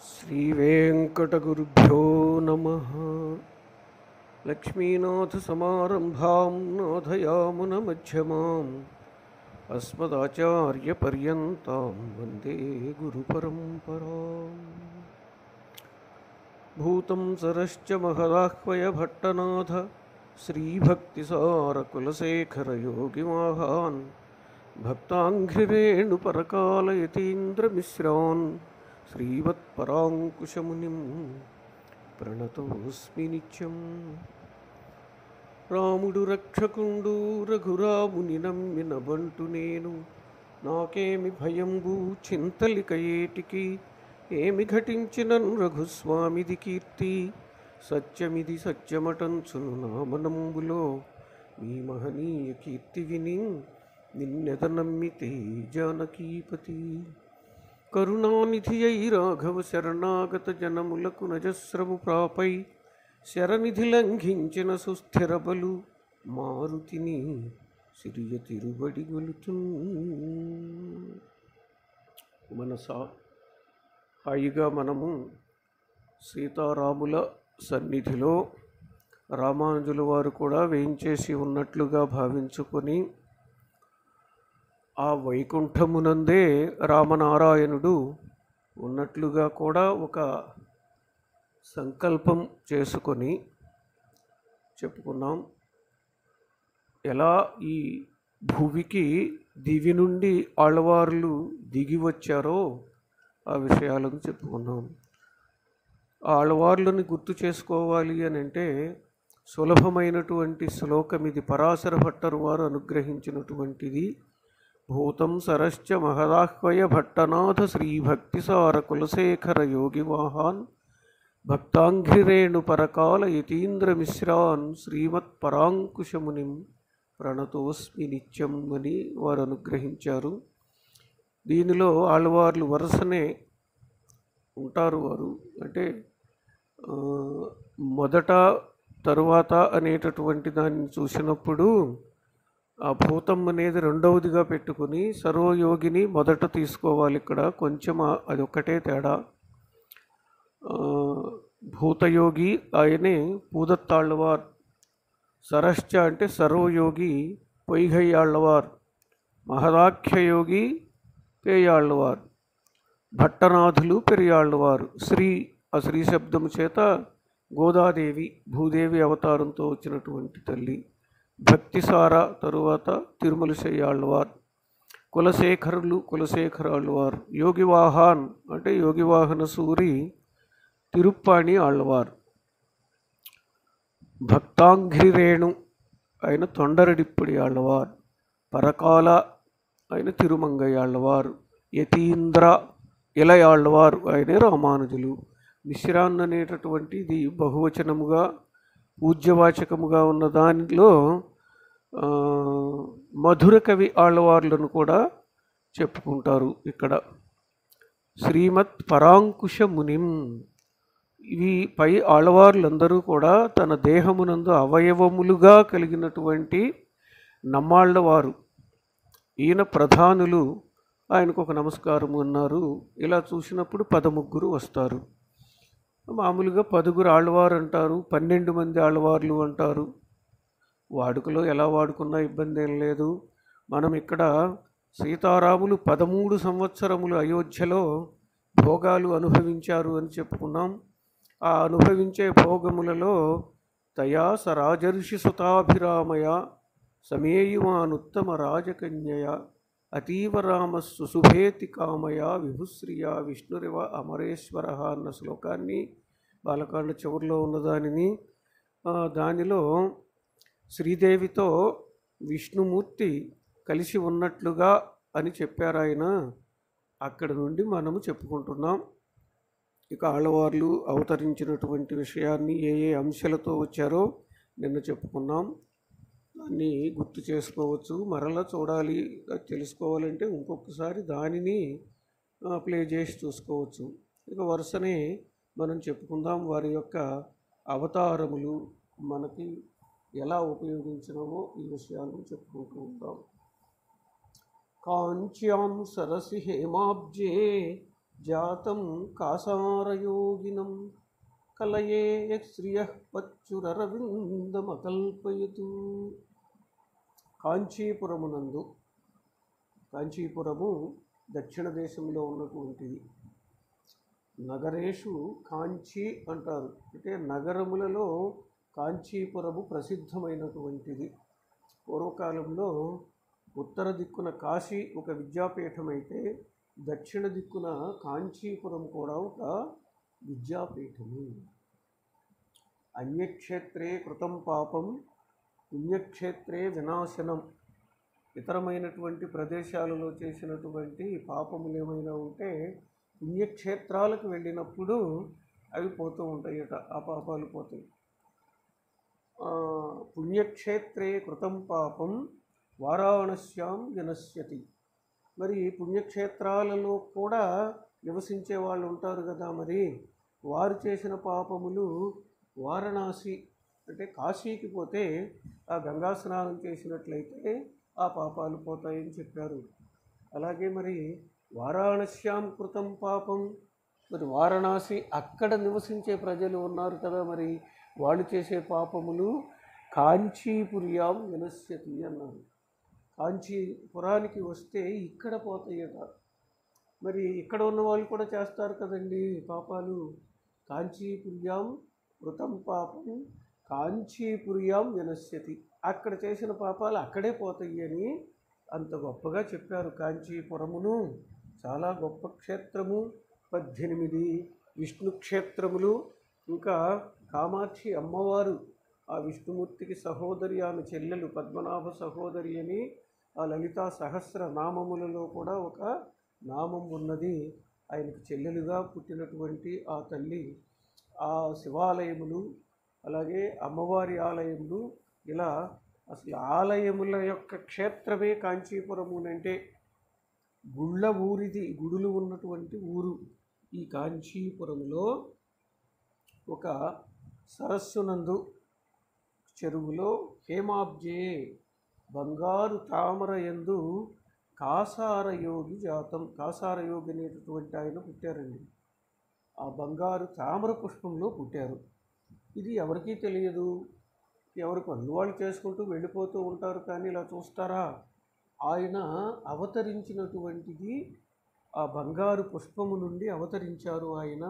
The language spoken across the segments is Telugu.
శ్రీవేంకటగురుభ్యో నమ లక్ష్మీనాథసమారంభాం నాథయామునమధ్యమాం అస్మదాచార్యపర్యంతాం వందే గురుపరంపరాం భూతం సరశ్చ మహదాహ్వయ భట్టనాథ శ్రీభక్తిసారకులశేఖరయోగిమాహాన్ భక్తాంఘ్రిరేణుపరకాలయతీంద్రమిశ్రాన్ శ్రీమత్పరాంకుశమునిం ప్రణతోస్మి నిత్యం రాముడు రక్షకుండు రఘురాముని నమ్మిన బంటు నేను నాకేమి భయంబు చింతలిక ఏటికి ఏమి ఘటించినన్ రఘుస్వామిది కీర్తి సత్యమిది సత్యమటంచును నామనంబులో మీ మహనీయ కీర్తి విని నిన్నెద నమ్మితే జానకీపతి కరుణానిధి అయి రాఘవ శరణాగత జనములకు నజస్రము ప్రాపై శరనిధి లంఘించిన సుస్థిర బలు మారుతిని సిరియ తిరుబడి గొలుతు మనసా హాయిగా మనము సీతారాముల సన్నిధిలో రామానుజుల వారు కూడా వేయించేసి ఉన్నట్లుగా భావించుకొని ఆ వైకుంఠమునందే రామనారాయణుడు ఉన్నట్లుగా కూడా ఒక సంకల్పం చేసుకొని చెప్పుకున్నాం ఎలా ఈ భూమికి దివి నుండి ఆళ్ళవార్లు దిగి వచ్చారో ఆ విషయాలను చెప్పుకున్నాం ఆ ఆళ్ళవార్లను గుర్తు చేసుకోవాలి అని అంటే సులభమైనటువంటి శ్లోకం ఇది పరాశర భట్టరు వారు అనుగ్రహించినటువంటిది భూతం సరశ్చ మహదాహ్వయ భట్టనాథ శ్రీభక్తిసార కులశేఖర యోగివాహాన్ భక్తాంఘ్రిరేణు పరకాల యతీంద్రమిశ్రాన్ శ్రీమత్పరాంకుశమునిం ప్రణతోస్మి నిత్యం అని వారు అనుగ్రహించారు దీనిలో ఆళ్ళవార్లు వరుసనే ఉంటారు వారు అంటే ఆ, మొదట తరువాత అనేటటువంటి దాన్ని చూసినప్పుడు ఆ భూతం అనేది రెండవదిగా పెట్టుకుని సర్వయోగిని మొదట తీసుకోవాలి ఇక్కడ కొంచెం ఆ- అది ఒక్కటే తేడా ఆ, భూతయోగి ఆయనే పూదత్తాళ్ళవార్ సరశ్చ అంటే సర్వయోగి పొయ్గయ్యాళ్ళవార్ మహదాఖ్యయోగి పేయాళ్ళవార్ భట్టనాథులు పెరియాళ్ళవారు శ్రీ ఆ శ్రీ శబ్దము చేత గోదాదేవి భూదేవి అవతారంతో వచ్చినటువంటి తల్లి భక్తిసార తరువాత తిరుమల శయ్యాళ్ళవార్ కులశేఖరులు కులశేఖరాళ్ళవారు యోగివాహాన్ అంటే యోగివాహన సూరి తిరుప్పాణి ఆళ్ళవార్ భక్తాంఘ్రిరేణు ఆయన తొండరడిప్పుడి ఆళ్ళవార్ పరకాల ఆయన తిరుమంగయ్యాళ్ళవారు యతీంద్ర ఇలయాళ్ళవారు ఆయనే రామానుజులు మిశ్రాన్ అనేటటువంటిది బహువచనముగా పూజ్యవాచకముగా ఉన్న దానిలో ఆ, మధుర కవి ఆళ్ళవార్లను కూడా చెప్పుకుంటారు ఇక్కడ శ్రీమత్ పరాంకుశ మునిం ఇవి పై ఆళ్ళవార్లందరూ కూడా తన దేహమునందు అవయవములుగా కలిగినటువంటి నమ్మాళ్ళవారు ఈయన ప్రధానులు ఆయనకు ఒక నమస్కారం అన్నారు ఇలా చూసినప్పుడు పదముగ్గురు వస్తారు మామూలుగా పదుగురు ఆళ్ళవారు అంటారు పన్నెండు మంది ఆళ్ళవార్లు అంటారు వాడుకలో ఎలా వాడుకున్నా ఇబ్బంది ఏం లేదు మనం ఇక్కడ సీతారాములు పదమూడు సంవత్సరములు అయోధ్యలో భోగాలు అనుభవించారు అని చెప్పుకున్నాం ఆ అనుభవించే భోగములలో తయా సరాజర్షి సుతాభిరామయ సమేయుమానుత్తమ రాజకన్యయ అతీవ రామ సుశుభేతి కామయ విభుశ్రియ విష్ణురివ అమరేశ్వర అన్న శ్లోకాన్ని బాలకాండ చివరిలో ఉన్నదానిని ఆ, దానిలో శ్రీదేవితో విష్ణుమూర్తి కలిసి ఉన్నట్లుగా అని చెప్పారు ఆయన అక్కడ నుండి మనము చెప్పుకుంటున్నాం ఇక ఆళ్ళవార్లు అవతరించినటువంటి విషయాన్ని ఏ ఏ అంశాలతో వచ్చారో నిన్న చెప్పుకున్నాం దాన్ని గుర్తు చేసుకోవచ్చు మరలా చూడాలి అది తెలుసుకోవాలంటే ఇంకొకసారి దానిని ప్లే చేసి చూసుకోవచ్చు ఇక వరుసనే మనం చెప్పుకుందాం వారి యొక్క అవతారములు మనకి ఎలా ఉపయోగించినామో ఈ విషయాలను చెప్పుకుంటూ ఉంటాం కాంచ్యాం సరసి హేమాబ్జే జాతం కాసారయోగినం కలయే శ్రియ పచ్చురరవిందమకల్పయతు కాంచీపురమునందు కాంచీపురము దక్షిణ దేశంలో ఉన్నటువంటిది నగరేషు కాంచీ అంటారు అంటే నగరములలో కాంచీపురము ప్రసిద్ధమైనటువంటిది పూర్వకాలంలో ఉత్తర దిక్కున కాశీ ఒక విద్యాపీఠం అయితే దక్షిణ దిక్కున కాంచీపురం కూడా ఒక విద్యాపీఠము అన్యక్షేత్రే కృతం పాపం పుణ్యక్షేత్రే వినాశనం ఇతరమైనటువంటి ప్రదేశాలలో చేసినటువంటి పాపములు ఏమైనా ఉంటే పుణ్యక్షేత్రాలకు వెళ్ళినప్పుడు అవి పోతూ ఉంటాయట ఆ పాపాలు పోతాయి ఆ, పుణ్యక్షేత్రే కృతం పాపం వారాణస్యాం వినశ్యతి మరి పుణ్యక్షేత్రాలలో కూడా నివసించే వాళ్ళు ఉంటారు కదా మరి వారు చేసిన పాపములు వారణాసి అంటే కాశీకి పోతే ఆ గంగా స్నానం చేసినట్లయితే ఆ పాపాలు పోతాయని చెప్పారు అలాగే మరి వారాణస్యాం కృతం పాపం మరి వారణాసి అక్కడ నివసించే ప్రజలు ఉన్నారు కదా మరి వాళ్ళు చేసే పాపములు కాంచీపుర్యాం వినశ్యతి అన్నారు కాంచీపురానికి వస్తే ఇక్కడ పోతాయట మరి ఇక్కడ ఉన్న వాళ్ళు కూడా చేస్తారు కదండి పాపాలు కాంచీపుర్యాం కృతం పాపం కాంచీపుర్యాం వినశ్యతి అక్కడ చేసిన పాపాలు అక్కడే పోతాయి అని అంత గొప్పగా చెప్పారు కాంచీపురమును చాలా గొప్ప క్షేత్రము పద్దెనిమిది విష్ణు క్షేత్రములు ఇంకా కామాక్షి అమ్మవారు ఆ విష్ణుమూర్తికి సహోదరి ఆమె చెల్లెలు పద్మనాభ సహోదరి అని ఆ లలితా సహస్ర నామములలో కూడా ఒక నామం ఉన్నది ఆయనకు చెల్లెలుగా పుట్టినటువంటి ఆ తల్లి ఆ శివాలయములు అలాగే అమ్మవారి ఆలయములు ఇలా అసలు ఆలయముల యొక్క క్షేత్రమే కాంచీపురము అంటే గుళ్ళ ఊరిది గుడులు ఉన్నటువంటి ఊరు ఈ కాంచీపురంలో ఒక సరస్సునందు చెరువులో హేమాబ్జే బంగారు తామర యందు కాసారయోగి జాతం కాసారయోగి అనేటటువంటి ఆయన పుట్టారండి ఆ బంగారు తామర పుష్పంలో పుట్టారు ఇది ఎవరికీ తెలియదు ఎవరి పనులు వాళ్ళు చేసుకుంటూ వెళ్ళిపోతూ ఉంటారు కానీ ఇలా చూస్తారా ఆయన అవతరించినటువంటిది ఆ బంగారు పుష్పము నుండి అవతరించారు ఆయన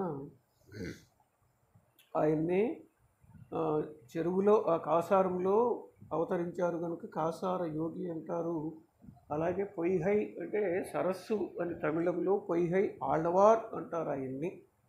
ఆయన్ని ఆ, చెరువులో ఆ కాసారంలో అవతరించారు కనుక కాసార యోగి అంటారు అలాగే పొయ్హై అంటే సరస్సు అని తమిళంలో పొయ్హై ఆళ్వార్ అంటారు ఆయన్ని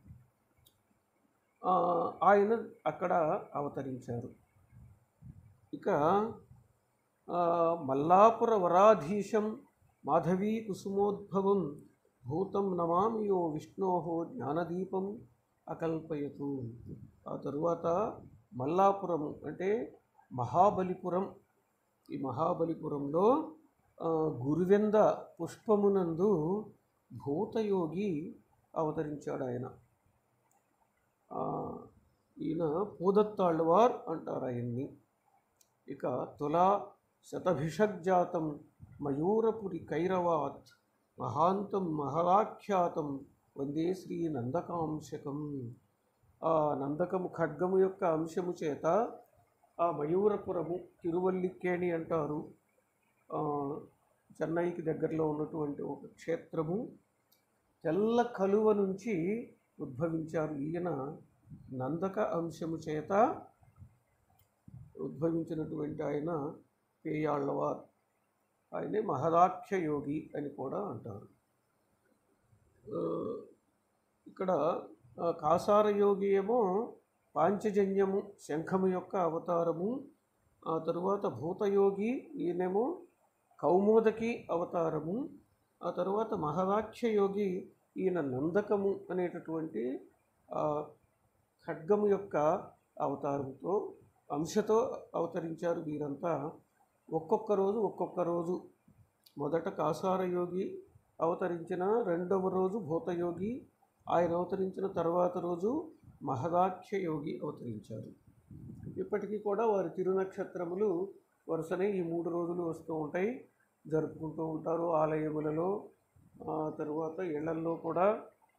ఆ, ఆయన అక్కడ అవతరించారు ఇక ఆ, మల్లాపుర వరాధీశం మాధవీ కుసుమోద్భవం భూతం నమామి యో విష్ణోహో జ్ఞానదీపం అకల్పయతు ఆ తరువాత మల్లాపురం అంటే మహాబలిపురం ఈ మహాబలిపురంలో ఆ, గురువెంద పుష్పమునందు భూతయోగి అవతరించాడు ఆయన ఆ, ఈయన పూదత్తాళ్ళవార్ అంటారు ఆయన్ని ఇక తులా శతభిషగ్జాతం మయూరపురి కైరవాత్ మహాంతం మహదాఖ్యాతం వందే శ్రీ నందకాంశకం ఆ నందకము ఖడ్గము యొక్క అంశము చేత ఆ మయూరపురము తిరువల్లిక్కేణి అంటారు ఆ, చెన్నైకి దగ్గరలో ఉన్నటువంటి ఒక క్షేత్రము తెల్ల కలువ నుంచి ఉద్భవించారు ఈయన నందక అంశము చేత ఉద్భవించినటువంటి ఆయన పేయాళ్ళవార్ ఆయనే మహదాఖ్య యోగి అని కూడా అంటారు ఆ, ఇక్కడ ఆ, కాసార యోగి ఏమో పాంచజన్యము శంఖము యొక్క అవతారము ఆ తరువాత భూతయోగి ఈయనేమో కౌమోదకి అవతారము ఆ తరువాత మహదాఖ్య యోగి ఈయన నందకము అనేటటువంటి ఆ, ఖడ్గము యొక్క అవతారంతో అంశతో అవతరించారు వీరంతా ఒక్కొక్క రోజు ఒక్కొక్క రోజు మొదట కాసార యోగి అవతరించిన రెండవ రోజు భూతయోగి ఆయన అవతరించిన తర్వాత రోజు మహదాఖ్య యోగి అవతరించారు ఇప్పటికీ కూడా వారి తిరునక్షత్రములు వరుసనే ఈ మూడు రోజులు వస్తూ ఉంటాయి జరుపుకుంటూ ఉంటారు ఆలయములలో ఆ తరువాత ఇళ్లల్లో కూడా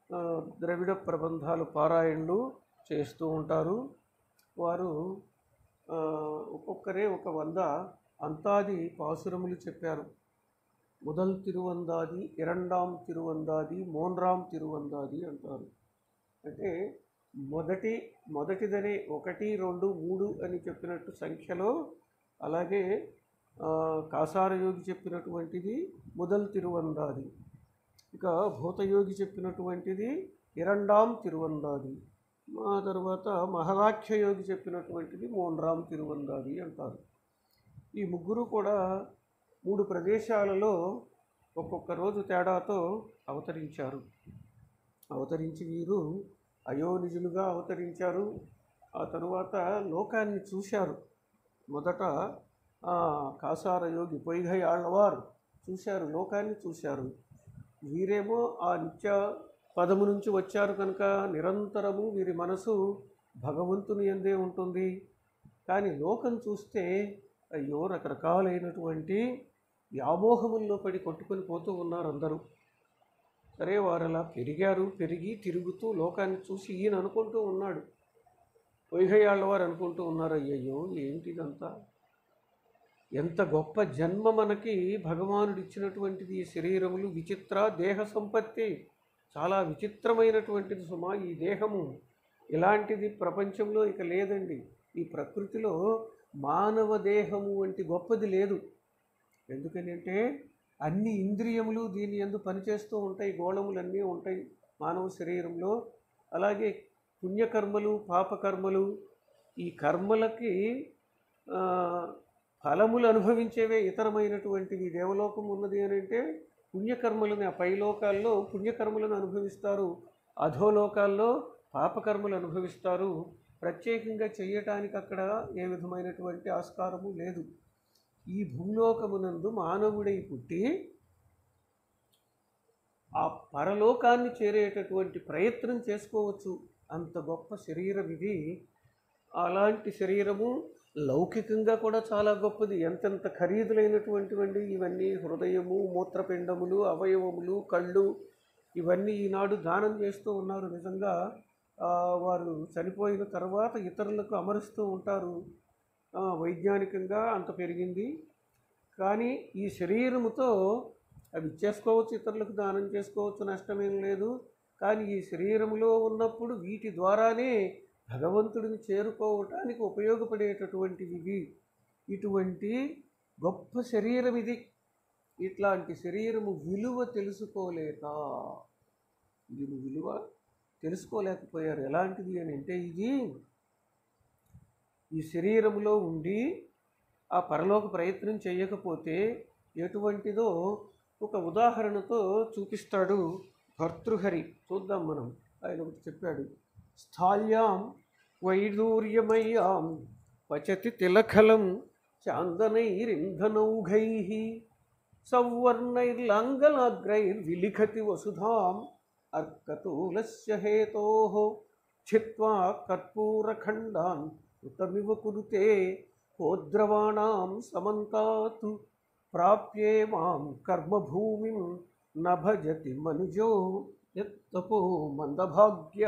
ఆ, ద్రవిడ ప్రబంధాలు పారాయణలు చేస్తూ ఉంటారు వారు ఆ, ఒక్కొక్కరే ఒక వంద అంతాది పాసురములు చెప్పారు முதல் తిరువందాది ఇరండాం తిరువందాది మోన్రాం తిరువందాది అంటారు అంటే మొదటి మొదటిదనే ఒకటి రెండు మూడు అని చెప్పినట్టు సంఖ్యలో అలాగే ఆ, కాసారయోగి చెప్పినటువంటిది మొదల్ తిరువందాది ఇక భూతయోగి చెప్పినటువంటిది ఇరండాం తిరువందాది ఆ తర్వాత మహదాఖ్యయోగి చెప్పినటువంటిది మోన్రాం తిరువందాది అంటారు ఈ ముగ్గురు కూడా మూడు ప్రదేశాలలో ఒక్కొక్క రోజు తేడాతో అవతరించారు అవతరించి వీరు అయోనిజులుగా అవతరించారు ఆ తరువాత లోకాన్ని చూశారు మొదట ఆ, కాసార యోగి పొయ్గై ఆళ్ళవారు చూశారు లోకాన్ని చూశారు వీరేమో ఆ నిత్య పదము నుంచి వచ్చారు కనుక నిరంతరము వీరి మనసు భగవంతుని ఎందే ఉంటుంది కానీ లోకం చూస్తే అయ్యో రకరకాలైనటువంటి వ్యామోహముల్లో పడి కొట్టుకొని పోతూ ఉన్నారు అందరూ సరే వారు అలా పెరిగారు పెరిగి తిరుగుతూ లోకాన్ని చూసి ఈయన అనుకుంటూ ఉన్నాడు పొయ్యళ్ళ వారు అనుకుంటూ ఉన్నారు అయ్యయ్యో ఏంటిదంతా ఎంత గొప్ప జన్మ మనకి భగవానుడు ఇచ్చినటువంటిది ఈ శరీరములు విచిత్ర దేహ సంపత్తి చాలా విచిత్రమైనటువంటిది సుమా ఈ దేహము ఇలాంటిది ప్రపంచంలో ఇక లేదండి ఈ ప్రకృతిలో మానవ దేహము వంటి గొప్పది లేదు ఎందుకని అంటే అన్ని ఇంద్రియములు దీని ఎందు పనిచేస్తూ ఉంటాయి గోళములన్నీ ఉంటాయి మానవ శరీరంలో అలాగే పుణ్యకర్మలు పాపకర్మలు ఈ కర్మలకి ఆ, ఫలములు అనుభవించేవే ఇతరమైనటువంటివి దేవలోకం ఉన్నది అని అంటే పుణ్యకర్మలను ఆ పైలోకాల్లో పుణ్యకర్మలను అనుభవిస్తారు అధోలోకాల్లో పాపకర్మలు అనుభవిస్తారు ప్రత్యేకంగా చెయ్యటానికి అక్కడ ఏ విధమైనటువంటి ఆస్కారము లేదు ఈ భూలోకమునందు మానవుడై పుట్టి ఆ పరలోకాన్ని చేరేటటువంటి ప్రయత్నం చేసుకోవచ్చు అంత గొప్ప శరీరం ఇది అలాంటి శరీరము లౌకికంగా కూడా చాలా గొప్పది ఎంతెంత ఖరీదులైనటువంటివండి ఇవన్నీ హృదయము మూత్రపిండములు అవయవములు కళ్ళు ఇవన్నీ ఈనాడు దానం చేస్తూ ఉన్నారు నిజంగా ఆ, వారు చనిపోయిన తర్వాత ఇతరులకు అమరుస్తూ ఉంటారు ఆ, వైజ్ఞానికంగా అంత పెరిగింది కానీ ఈ శరీరముతో అవి ఇచ్చేసుకోవచ్చు ఇతరులకు దానం చేసుకోవచ్చు నష్టమేం లేదు కానీ ఈ శరీరములో ఉన్నప్పుడు వీటి ద్వారానే భగవంతుడిని చేరుకోవటానికి ఉపయోగపడేటటువంటివి ఇవి ఇటువంటి గొప్ప శరీరం ఇది ఇట్లాంటి శరీరము విలువ తెలుసుకోలేక దీని విలువ తెలుసుకోలేకపోయారు ఎలాంటిది అని అంటే ఇది ఈ శరీరంలో ఉండి ఆ పరలోక ప్రయత్నం చేయకపోతే ఎటువంటిదో ఒక ఉదాహరణతో చూపిస్తాడు భర్తృహరి చూద్దాం మనం ఆయన ఒకటి చెప్పాడు స్థాల్యాం వైడూర్యమయ్యాం పచతి తిలఖలం చాందనైరింధనౌఘై సౌవర్ణైర్లాంగలాగ్రైర్విలిఖతి వసుధాం అర్కతూలస్య హేతోః చిత్వా కర్పూరఖండాన్ ఉతమివ కురుతే కోద్రవాణాం సమంతాత్ ప్రాప్యే మాం కర్మభూమిం న భజతి మనుజో యత్తపో మందభాగ్య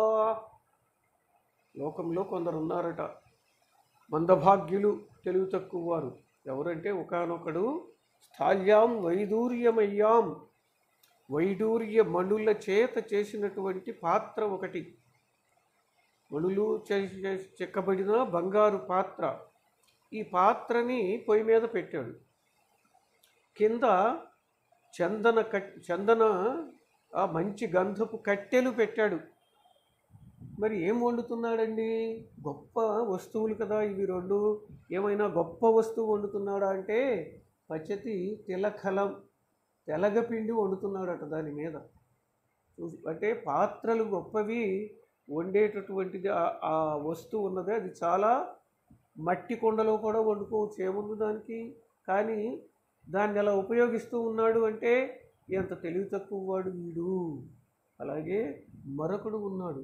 లోకంలో కొందరు ఉన్నారట మందభాగ్యులు తెలివి తక్కువ వారు ఎవరంటే ఒకనొకడు స్థాల్యాం వైదూర్యమయ్యాం వైడూర్య మణుల చేత చేసినటువంటి పాత్ర ఒకటి మణులు చేసి చేసి చెక్కబడిన బంగారు పాత్ర ఈ పాత్రని పొయ్యి మీద పెట్టాడు కింద చందన కట్ చందన ఆ మంచి గంధపు కట్టెలు పెట్టాడు మరి ఏం వండుతున్నాడండి గొప్ప వస్తువులు కదా ఇవి రెండు ఏమైనా గొప్ప వస్తువు వండుతున్నాడా అంటే పచ్చతి తిలకలం తెలగపిండి వండుతున్నాడట దాని మీద చూసి- అంటే పాత్రలు గొప్పవి వండేటటువంటిది ఆ- ఆ వస్తువు ఉన్నది అది చాలా మట్టి కొండలో కూడా వండుకోవచ్చు ఏముంది దానికి కానీ దాన్ని అలా ఉపయోగిస్తూ ఉన్నాడు అంటే ఎంత తెలివి తక్కువ వాడు వీడు అలాగే మరొకడు ఉన్నాడు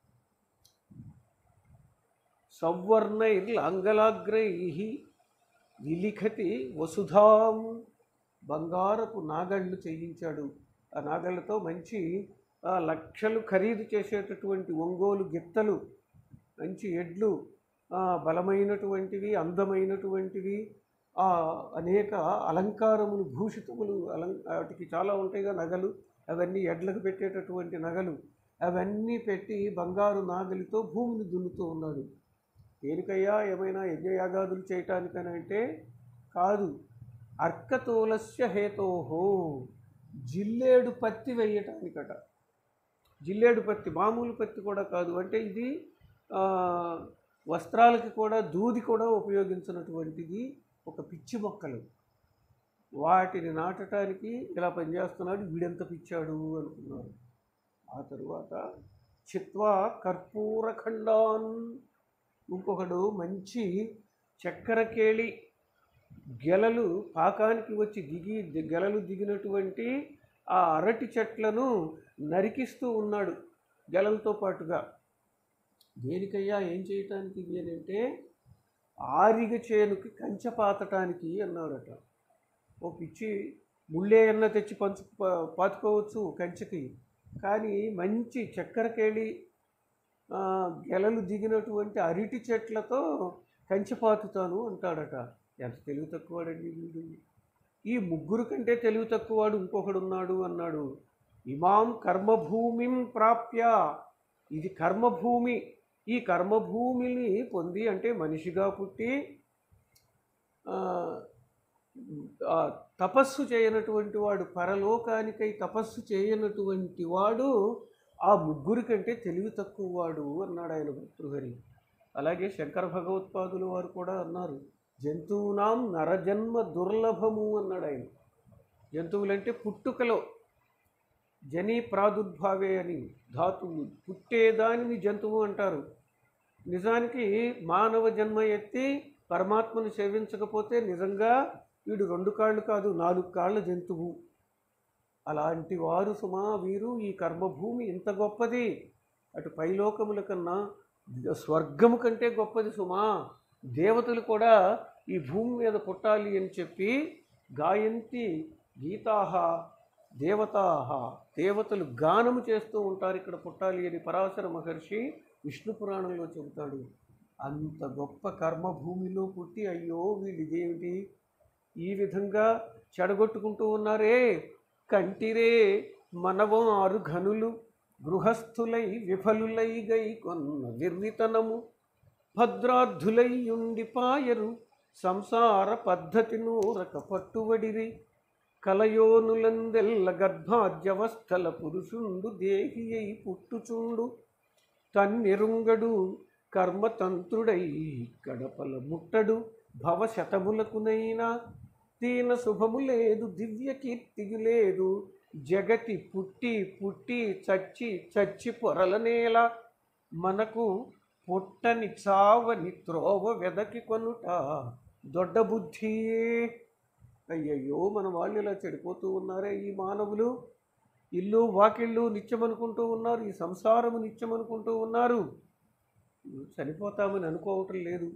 సౌవర్ణైర్లాంగలాగ్రై విలిఖతి వసుధాం బంగారపు నాగళ్ళు చేయించాడు ఆ నాగళ్ళతో మంచి ఆ, లక్షలు ఖరీదు చేసేటటువంటి ఒంగోలు గిత్తలు మంచి ఎడ్లు ఆ, బలమైనటువంటివి అందమైనటువంటివి ఆ, అనేక అలంకారములు భూషితములు అలం వాటికి చాలా ఉంటాయిగా నగలు అవన్నీ ఎడ్లకు పెట్టేటటువంటి నగలు అవన్నీ పెట్టి బంగారు నాగలితో భూమిని దున్నుతూ ఉన్నాడు దేనికయ్యా ఏమైనా యజ్ఞయాగాదులు చేయటానికని అంటే కాదు అర్కతోలస్య హేతోహో జిల్లేడు పత్తి వేయటానికట జిల్లేడు పత్తి మామూలు పత్తి కూడా కాదు అంటే ఇది ఆ, వస్త్రాలకి కూడా దూది కూడా ఉపయోగించినటువంటిది ఒక పిచ్చి మొక్కలు వాటిని నాటడానికి ఇలా పనిచేస్తున్నాడు వీడెంత పిచ్చాడు అనుకున్నారు ఆ తరువాత చిత్వా కర్పూర ఖండాన్ ఇంకొకడు మంచి చక్కెర కేళి గెలలు పాకానికి వచ్చి దిగి ది- గెలలు దిగినటువంటి ఆ అరటి చెట్లను నరికిస్తూ ఉన్నాడు గెలలతో పాటుగా దేనికయ్యా ఏం చేయటానికి ఇవి అని అంటే ఆరిగ చేనుకి కంచె పాతటానికి అన్నాడట ఓ పిచ్చి ముళ్ళే అన్న తెచ్చి పంచు పా- పాతుకోవచ్చు కంచెకి కానీ మంచి చక్కెరకేళి ఆ, గెలలు దిగినటువంటి అరటి చెట్లతో కంచె పాతుతాను అంటాడట ఎంత తెలివి తక్కువాడండి వీడు ఈ ముగ్గురు కంటే తెలివి తక్కువవాడు ఇంకొకడు ఉన్నాడు అన్నాడు ఇమాం కర్మభూమిం ప్రాప్య ఇది కర్మభూమి ఈ కర్మభూమిని పొంది అంటే మనిషిగా పుట్టి ఆ, ఆ, తపస్సు చేయనటువంటి వాడు పరలోకానికై తపస్సు చేయనటువంటి వాడు ఆ ముగ్గురి కంటే తెలివి తక్కువ వాడు అన్నాడు ఆయన భర్తృహరి అలాగే శంకర భగవత్పాదులు వారు కూడా అన్నారు జంతువునాం నరజన్మ దుర్లభము అన్నాడు ఆయన జంతువులంటే పుట్టుకలో జనీ ప్రాదుర్భావే అని ధాతువు పుట్టేదానిని జంతువు అంటారు నిజానికి మానవ జన్మ ఎత్తి పరమాత్మను సేవించకపోతే నిజంగా వీడు రెండు కాళ్ళు కాదు నాలుగు కాళ్ళ జంతువు అలాంటి వారు సుమా వీరు ఈ కర్మభూమి ఇంత గొప్పది అటు పైలోకముల కన్నా స్వర్గము కంటే గొప్పది సుమా దేవతలు కూడా ఈ భూమి మీద పుట్టాలి అని చెప్పి గాయంతి గీతాహ దేవతాహ దేవతలు గానము చేస్తూ ఉంటారు ఇక్కడ పుట్టాలి అని పరాశర మహర్షి విష్ణు పురాణంలో చెబుతాడు అంత గొప్ప కర్మభూమిలో పుట్టి అయ్యో వీళ్ళు ఇదేమిటి ఈ విధంగా చెడగొట్టుకుంటూ ఉన్నారే కంటిరే మనవారు ఘనులు గృహస్థులై విఫలులై గై కొన్న విర్రితనము భద్రార్థులై ఉండిపాయరు సంసార పద్ధతి నూరక పట్టువడిరి కలయోనులందెల్ల గర్భాద్యవస్థల పురుషుండు దేహి అయి పుట్టుచుండు తన్నెరుంగడు కర్మతంత్రుడై గడపల ముట్టడు భవశతములకునైనా దీన శుభము లేదు దివ్య కీర్తియు లేదు జగతి పుట్టి పుట్టి చచ్చి చచ్చి పొరలనేల మనకు పుట్టని చావని త్రోవ వెదకి కొనుట దొడ్డ బుద్ధియే అయ్యయ్యో మన వాళ్ళు ఇలా చెడిపోతూ ఉన్నారే ఈ మానవులు ఇల్లు వాకిళ్ళు నిత్యమనుకుంటూ ఉన్నారు ఈ సంసారము నిత్యమనుకుంటూ ఉన్నారు చనిపోతామని అనుకోవటం లేదు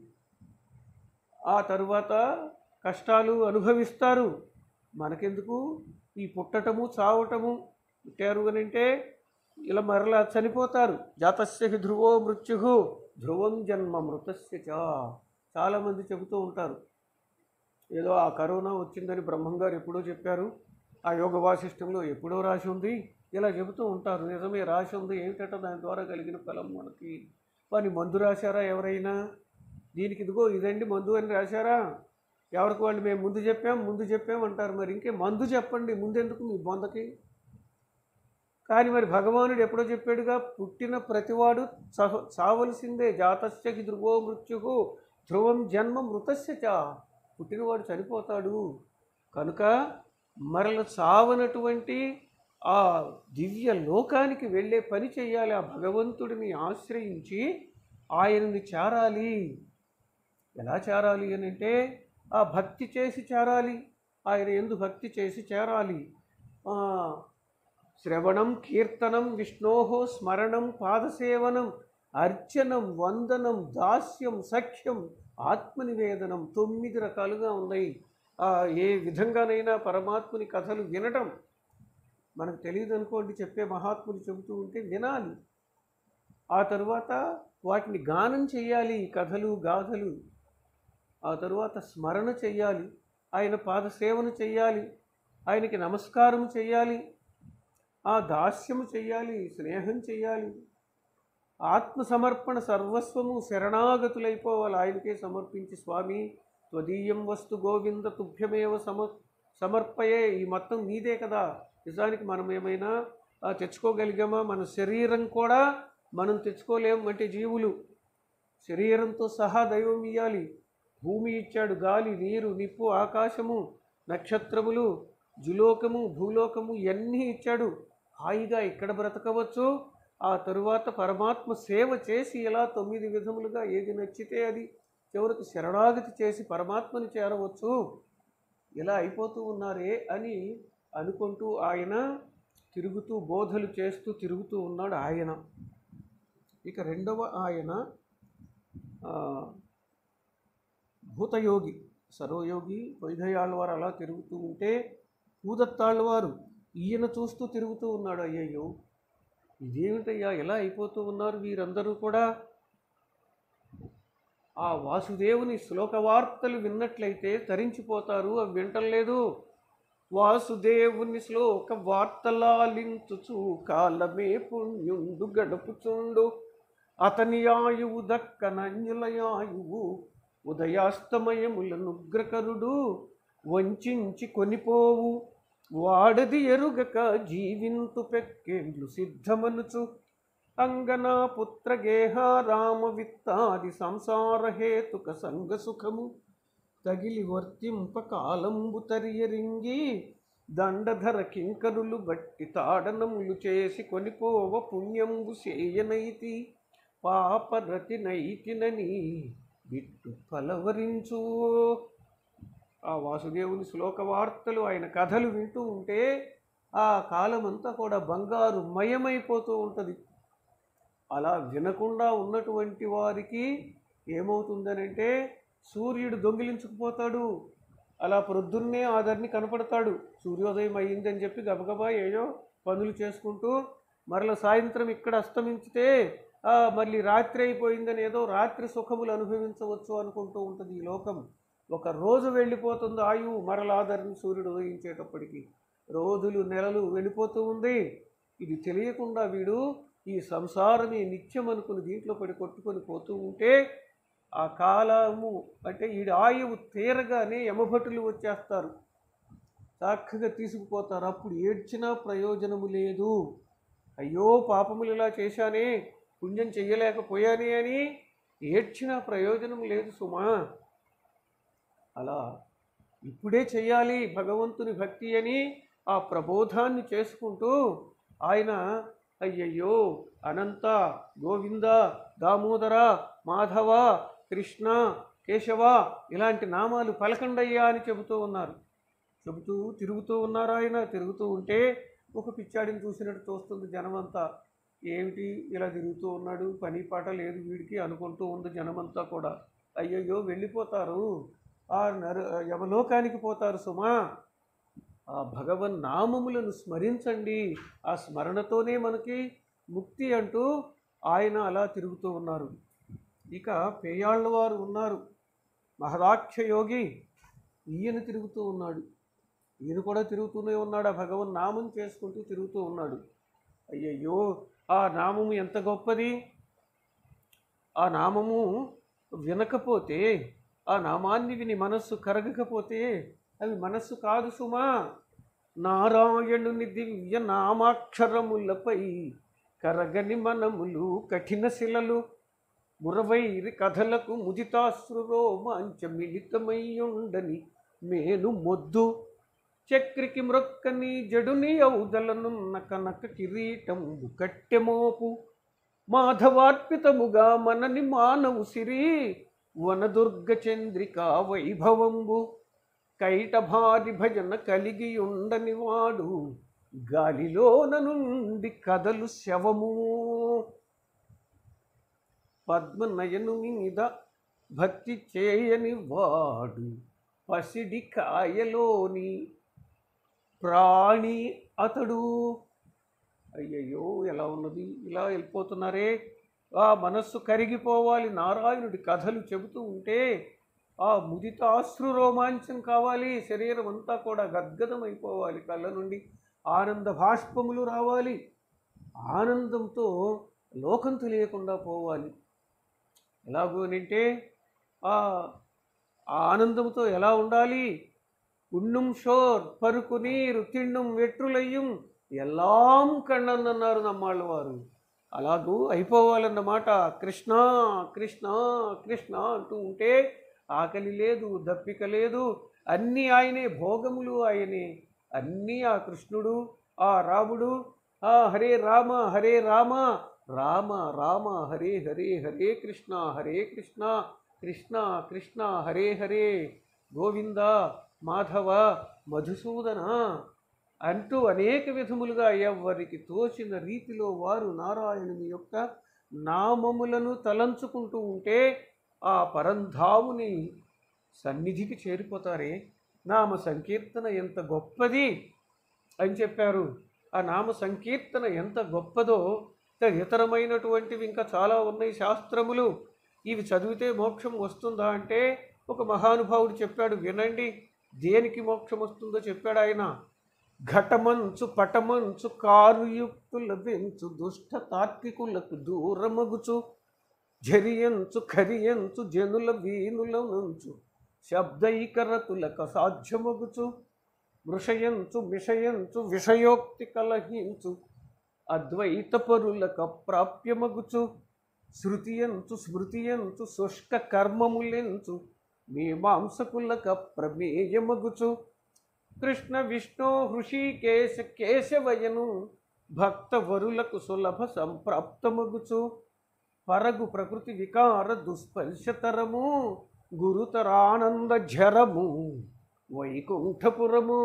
ఆ తరువాత కష్టాలు అనుభవిస్తారు మనకెందుకు ఈ పుట్టటము చావటము పుట్టారు అని అంటే ఇలా మరలా చనిపోతారు జాతస్య హి ధ్రువో మృత్యు ధ్రువం జన్మ మృతస్య చ చాలామంది చెబుతూ ఉంటారు ఏదో ఆ కరోనా వచ్చిందని బ్రహ్మంగారు ఎప్పుడో చెప్పారు ఆ యోగ వాసిష్టంలో ఎప్పుడో రాసి ఉంది ఇలా చెబుతూ ఉంటారు నిజమే రాసి ఉంది ఏమిటంటే దాని ద్వారా కలిగిన ఫలం మనకి వాని మందు రాశారా ఎవరైనా దీనికి ఇదిగో ఇదండి మందు అని రాశారా ఎవరికి వాళ్ళు మేము ముందు చెప్పాం ముందు చెప్పాం అంటారు మరి ఇంకే మందు చెప్పండి ముందెందుకు మీ బొందకి కానీ మరి భగవానుడు ఎప్పుడో చెప్పాడుగా పుట్టిన ప్రతివాడు సహ చావలసిందే జాతస్యకి ధ్రువో మృత్యుకు ధ్రువం జన్మ మృతస్య చ పుట్టినవాడు చనిపోతాడు కనుక మరల చావనటువంటి ఆ దివ్య లోకానికి వెళ్ళే పని చేయాలి ఆ భగవంతుడిని ఆశ్రయించి ఆయనని చేరాలి ఎలా చేరాలి అని అంటే ఆ భక్తి చేసి చేరాలి ఆయన ఎందు భక్తి చేసి చేరాలి ఆ, శ్రవణం కీర్తనం విష్ణోహో స్మరణం పాదసేవనం అర్చనం వందనం దాస్యం సఖ్యం ఆత్మనివేదనం తొమ్మిది రకాలుగా ఉన్నాయి ఆ, ఏ విధంగానైనా పరమాత్ముని కథలు వినటం మనకు తెలియదు అనుకోండి చెప్పే మహాత్ములు చెబుతూ ఉంటే వినాలి ఆ తరువాత వాటిని గానం చేయాలి కథలు గాథలు ఆ తరువాత స్మరణ చెయ్యాలి ఆయన పాద సేవను చెయ్యాలి ఆయనకి నమస్కారం చెయ్యాలి ఆ దాస్యము చెయ్యాలి స్నేహం చెయ్యాలి ఆత్మసమర్పణ సర్వస్వము శరణాగతులైపోవాలి ఆయనకే సమర్పించి స్వామి త్వదీయం వస్తు గోవింద తుభ్యమేవ సమ సమర్పయే ఈ మొత్తం నీదే కదా నిజానికి మనం ఏమైనా ఆ, తెచ్చుకోగలిగామా మన శరీరం కూడా మనం తెచ్చుకోలేం అంటే జీవులు శరీరంతో సహా దైవం ఇయ్యాలి భూమి ఇచ్చాడు గాలి నీరు నిప్పు ఆకాశము నక్షత్రములు జులోకము భూలోకము ఇవన్నీ ఇచ్చాడు హాయిగా ఇక్కడ బ్రతకవచ్చు ఆ తరువాత పరమాత్మ సేవ చేసి ఇలా తొమ్మిది విధములుగా ఏది నచ్చితే అది చివరికి శరణాగతి చేసి పరమాత్మని చేరవచ్చు ఇలా అయిపోతూ ఉన్నారే అని అనుకుంటూ ఆయన తిరుగుతూ బోధలు చేస్తూ తిరుగుతూ ఉన్నాడు ఆయన ఇక రెండవ ఆయన ఆ, భూతయోగి సర్వయోగి వైదయాళ్ళవారు అలా తిరుగుతూ ఉంటే పూదత్తాళ్ళవారు ఈయన చూస్తూ తిరుగుతూ ఉన్నాడు అయ్యయ్యో ఇదేమిటయ్యా ఎలా అయిపోతూ ఉన్నారు వీరందరూ కూడా ఆ వాసుదేవుని శ్లోక వార్తలు విన్నట్లయితే తరించిపోతారు అవి వింటలేదు వాసుదేవుని శ్లోక వార్తలాలించుచు కాలమే పుణ్యుండు గడుపుచుండు అతని ఆయువు దక్కనంజులయాయువు ఉదయాస్తమయముల నుగ్రకరుడు వంచించి కొనిపోవు వాడది ఎరుగక జీవింతు పెక్కేండ్లు సిద్ధమనుచు అంగనా పుత్ర గేహ రామ విత్తాది సంసార హేతుక సంగ సుఖము తగిలి వర్తింప కాలంబు తరియరింగి దండధర కింకరులు బట్టి తాడనములు చేసి కొనిపోవ పుణ్యంబు సేయనైతి పాపరతి నైతినని బిట్టు ఫలవరించు ఆ వాసుదేవుని శ్లోక వార్తలు ఆయన కథలు వింటూ ఉంటే ఆ కాలమంతా కూడా బంగారు మయమైపోతూ ఉంటుంది అలా వినకుండా ఉన్నటువంటి వారికి ఏమవుతుందనంటే సూర్యుడు దొంగిలించుకుపోతాడు అలా ప్రొద్దున్నే ఆదరిని కనపడతాడు సూర్యోదయం అయ్యిందని చెప్పి గబగబా ఏయో పనులు చేసుకుంటూ మరల సాయంత్రం ఇక్కడ అస్తమించితే ఆ, మళ్ళీ రాత్రి అయిపోయిందని ఏదో రాత్రి సుఖములు అనుభవించవచ్చు అనుకుంటూ ఉంటుంది ఈ లోకం ఒక రోజు వెళ్ళిపోతుంది ఆయువు మరల ఆదరిని సూర్యుడు ఉదయించేటప్పటికి రోజులు నెలలు వెళ్ళిపోతూ ఉంది ఇది తెలియకుండా వీడు ఈ సంసారమే నిత్యం అనుకుని దీంట్లో పడి కొట్టుకొని పోతూ ఉంటే ఆ కాలము అంటే ఈ ఆయువు తీరగానే యమభటులు వచ్చేస్తారు చక్కగా తీసుకుపోతారు అప్పుడు ఏడ్చినా ప్రయోజనము లేదు అయ్యో పాపములు ఇలా చేశానే పుణ్యం చెయ్యలేకపోయానే అని ఏడ్చినా ప్రయోజనం లేదు సుమా అలా ఇప్పుడే చెయ్యాలి భగవంతుని భక్తి అని ఆ ప్రబోధాన్ని చేసుకుంటూ ఆయన అయ్యయ్యో అనంత గోవింద దామోదర మాధవ కృష్ణ కేశవ ఇలాంటి నామాలు పలకండయ్యా అని చెబుతూ ఉన్నారు చెబుతూ తిరుగుతూ ఉన్నారు ఆయన తిరుగుతూ ఉంటే ఒక పిచ్చాడిని చూసినట్టు చూస్తుంది జనమంతా ఏమిటి ఇలా తిరుగుతూ ఉన్నాడు పని పాట లేదు వీడికి అనుకుంటూ ఉంది జనమంతా కూడా అయ్యయ్యో వెళ్ళిపోతారు ఆ నర యమలోకానికి పోతారు సుమా ఆ భగవన్ నామములను స్మరించండి ఆ స్మరణతోనే మనకి ముక్తి అంటూ ఆయన అలా తిరుగుతూ ఉన్నారు ఇక పేయాళ్ళ వారు ఉన్నారు మహదాక్ష యోగి ఈయన తిరుగుతూ ఉన్నాడు ఈయన కూడా తిరుగుతూనే ఉన్నాడు ఆ భగవన్ నామం చేసుకుంటూ తిరుగుతూ ఉన్నాడు అయ్యయ్యో ఆ నామము ఎంత గొప్పది ఆ నామము వినకపోతే ఆ నామాన్ని విని మనస్సు కరగకపోతే అవి మనస్సు కాదు సుమా నారాయణుని దివ్య నామాక్షరములపై కరగని మనములు కఠిన శిలలు మురవైరి కథలకు ముదితాశ్రురో మాంచ మిళితమయ్యుండని మేను మొద్దు చక్రికి మ్రొక్కని జడుని ఔదలనున్న కనక కిరీటంబు కట్టెమోపు మాధవార్పితముగా మనని మానవు సిరి వనదుర్గ చంద్రికా వైభవంబు కైటభారి భజన కలిగి ఉండని వాడు గాలిలోన నుండి కదలు శవము పద్మనయను మీద భక్తి చేయని వాడు పసిడి కాయలోని ప్రాణి అతడు అయ్యయ్యో ఎలా ఉన్నది ఇలా వెళ్ళిపోతున్నారే ఆ మనస్సు కరిగిపోవాలి నారాయణుడి కథలు చెబుతూ ఉంటే ఆ ముదిత అశ్రు రోమాంచం కావాలి శరీరం అంతా కూడా గద్గదమైపోవాలి కళ్ళ నుండి ఆనంద భాష్పములు రావాలి ఆనందంతో లోకం తెలియకుండా పోవాలి ఎలాగూ అంటే ఆ ఆ ఆనందంతో ఎలా ఉండాలి ఉన్నుం షోర్ పరుకు నీరు తిండం వెట్రులయ్యం ఎల్లాం కಣ್ಣన్నారు నమ్మాళ్ళ వారు అలాగూ అయిపోవాలన్నమాట కృష్ణ కృష్ణ కృష్ణ అంటూ ఉంటే ఆకలి లేదు దప్పిక లేదు అన్నీ ఆయనే భోగములు ఆయనే అన్నీ ఆ కృష్ణుడు ఆ రాముడు ఆ హరే రామ హరే రామ రామ రామ హరే హరే హరే కృష్ణ హరే కృష్ణ కృష్ణ కృష్ణ హరే హరే గోవింద మాధవ మధుసూదన అంటూ అనేక విధములుగా ఎవరికి తోచిన రీతిలో వారు నారాయణుని యొక్క నామములను తలంచుకుంటూ ఉంటే ఆ పరంధాముని సన్నిధికి చేరిపోతారే నామ సంకీర్తన ఎంత గొప్పది అని చెప్పారు ఆ నామ సంకీర్తన ఎంత గొప్పదో ఇతరమైనటువంటివి ఇంకా చాలా ఉన్నాయి శాస్త్రములు ఇవి చదివితే మోక్షం వస్తుందా అంటే ఒక మహానుభావుడు చెప్పాడు వినండి దేనికి మోక్షం వస్తుందో చెప్పాడు ఆయన ఘటమంచు పటమంచు కారుయుక్తుల బెంచు దుష్ట తార్కికులకు దూరమగుచు జరియంచు ఖరియంచు జనుల వీనుల నుంచు శబ్దైకరతులకు సాధ్యమగుచు మృషయంచు మిషయంచు విషయోక్తి కలహించు అద్వైత పరులకు అప్రాప్యమగుచు శృతియంచు స్మృతియంచు శుష్క కర్మములెంచు మీమాంసకులకు అప్రమేయమగుచు కృష్ణ విష్ణు హృషికేశ కేశవయను భక్తవరులకు సులభ సంప్రాప్తమగుచు పరగు ప్రకృతి వికార దుస్పర్శతరము గురుతరానంద జరము వైకుంఠపురము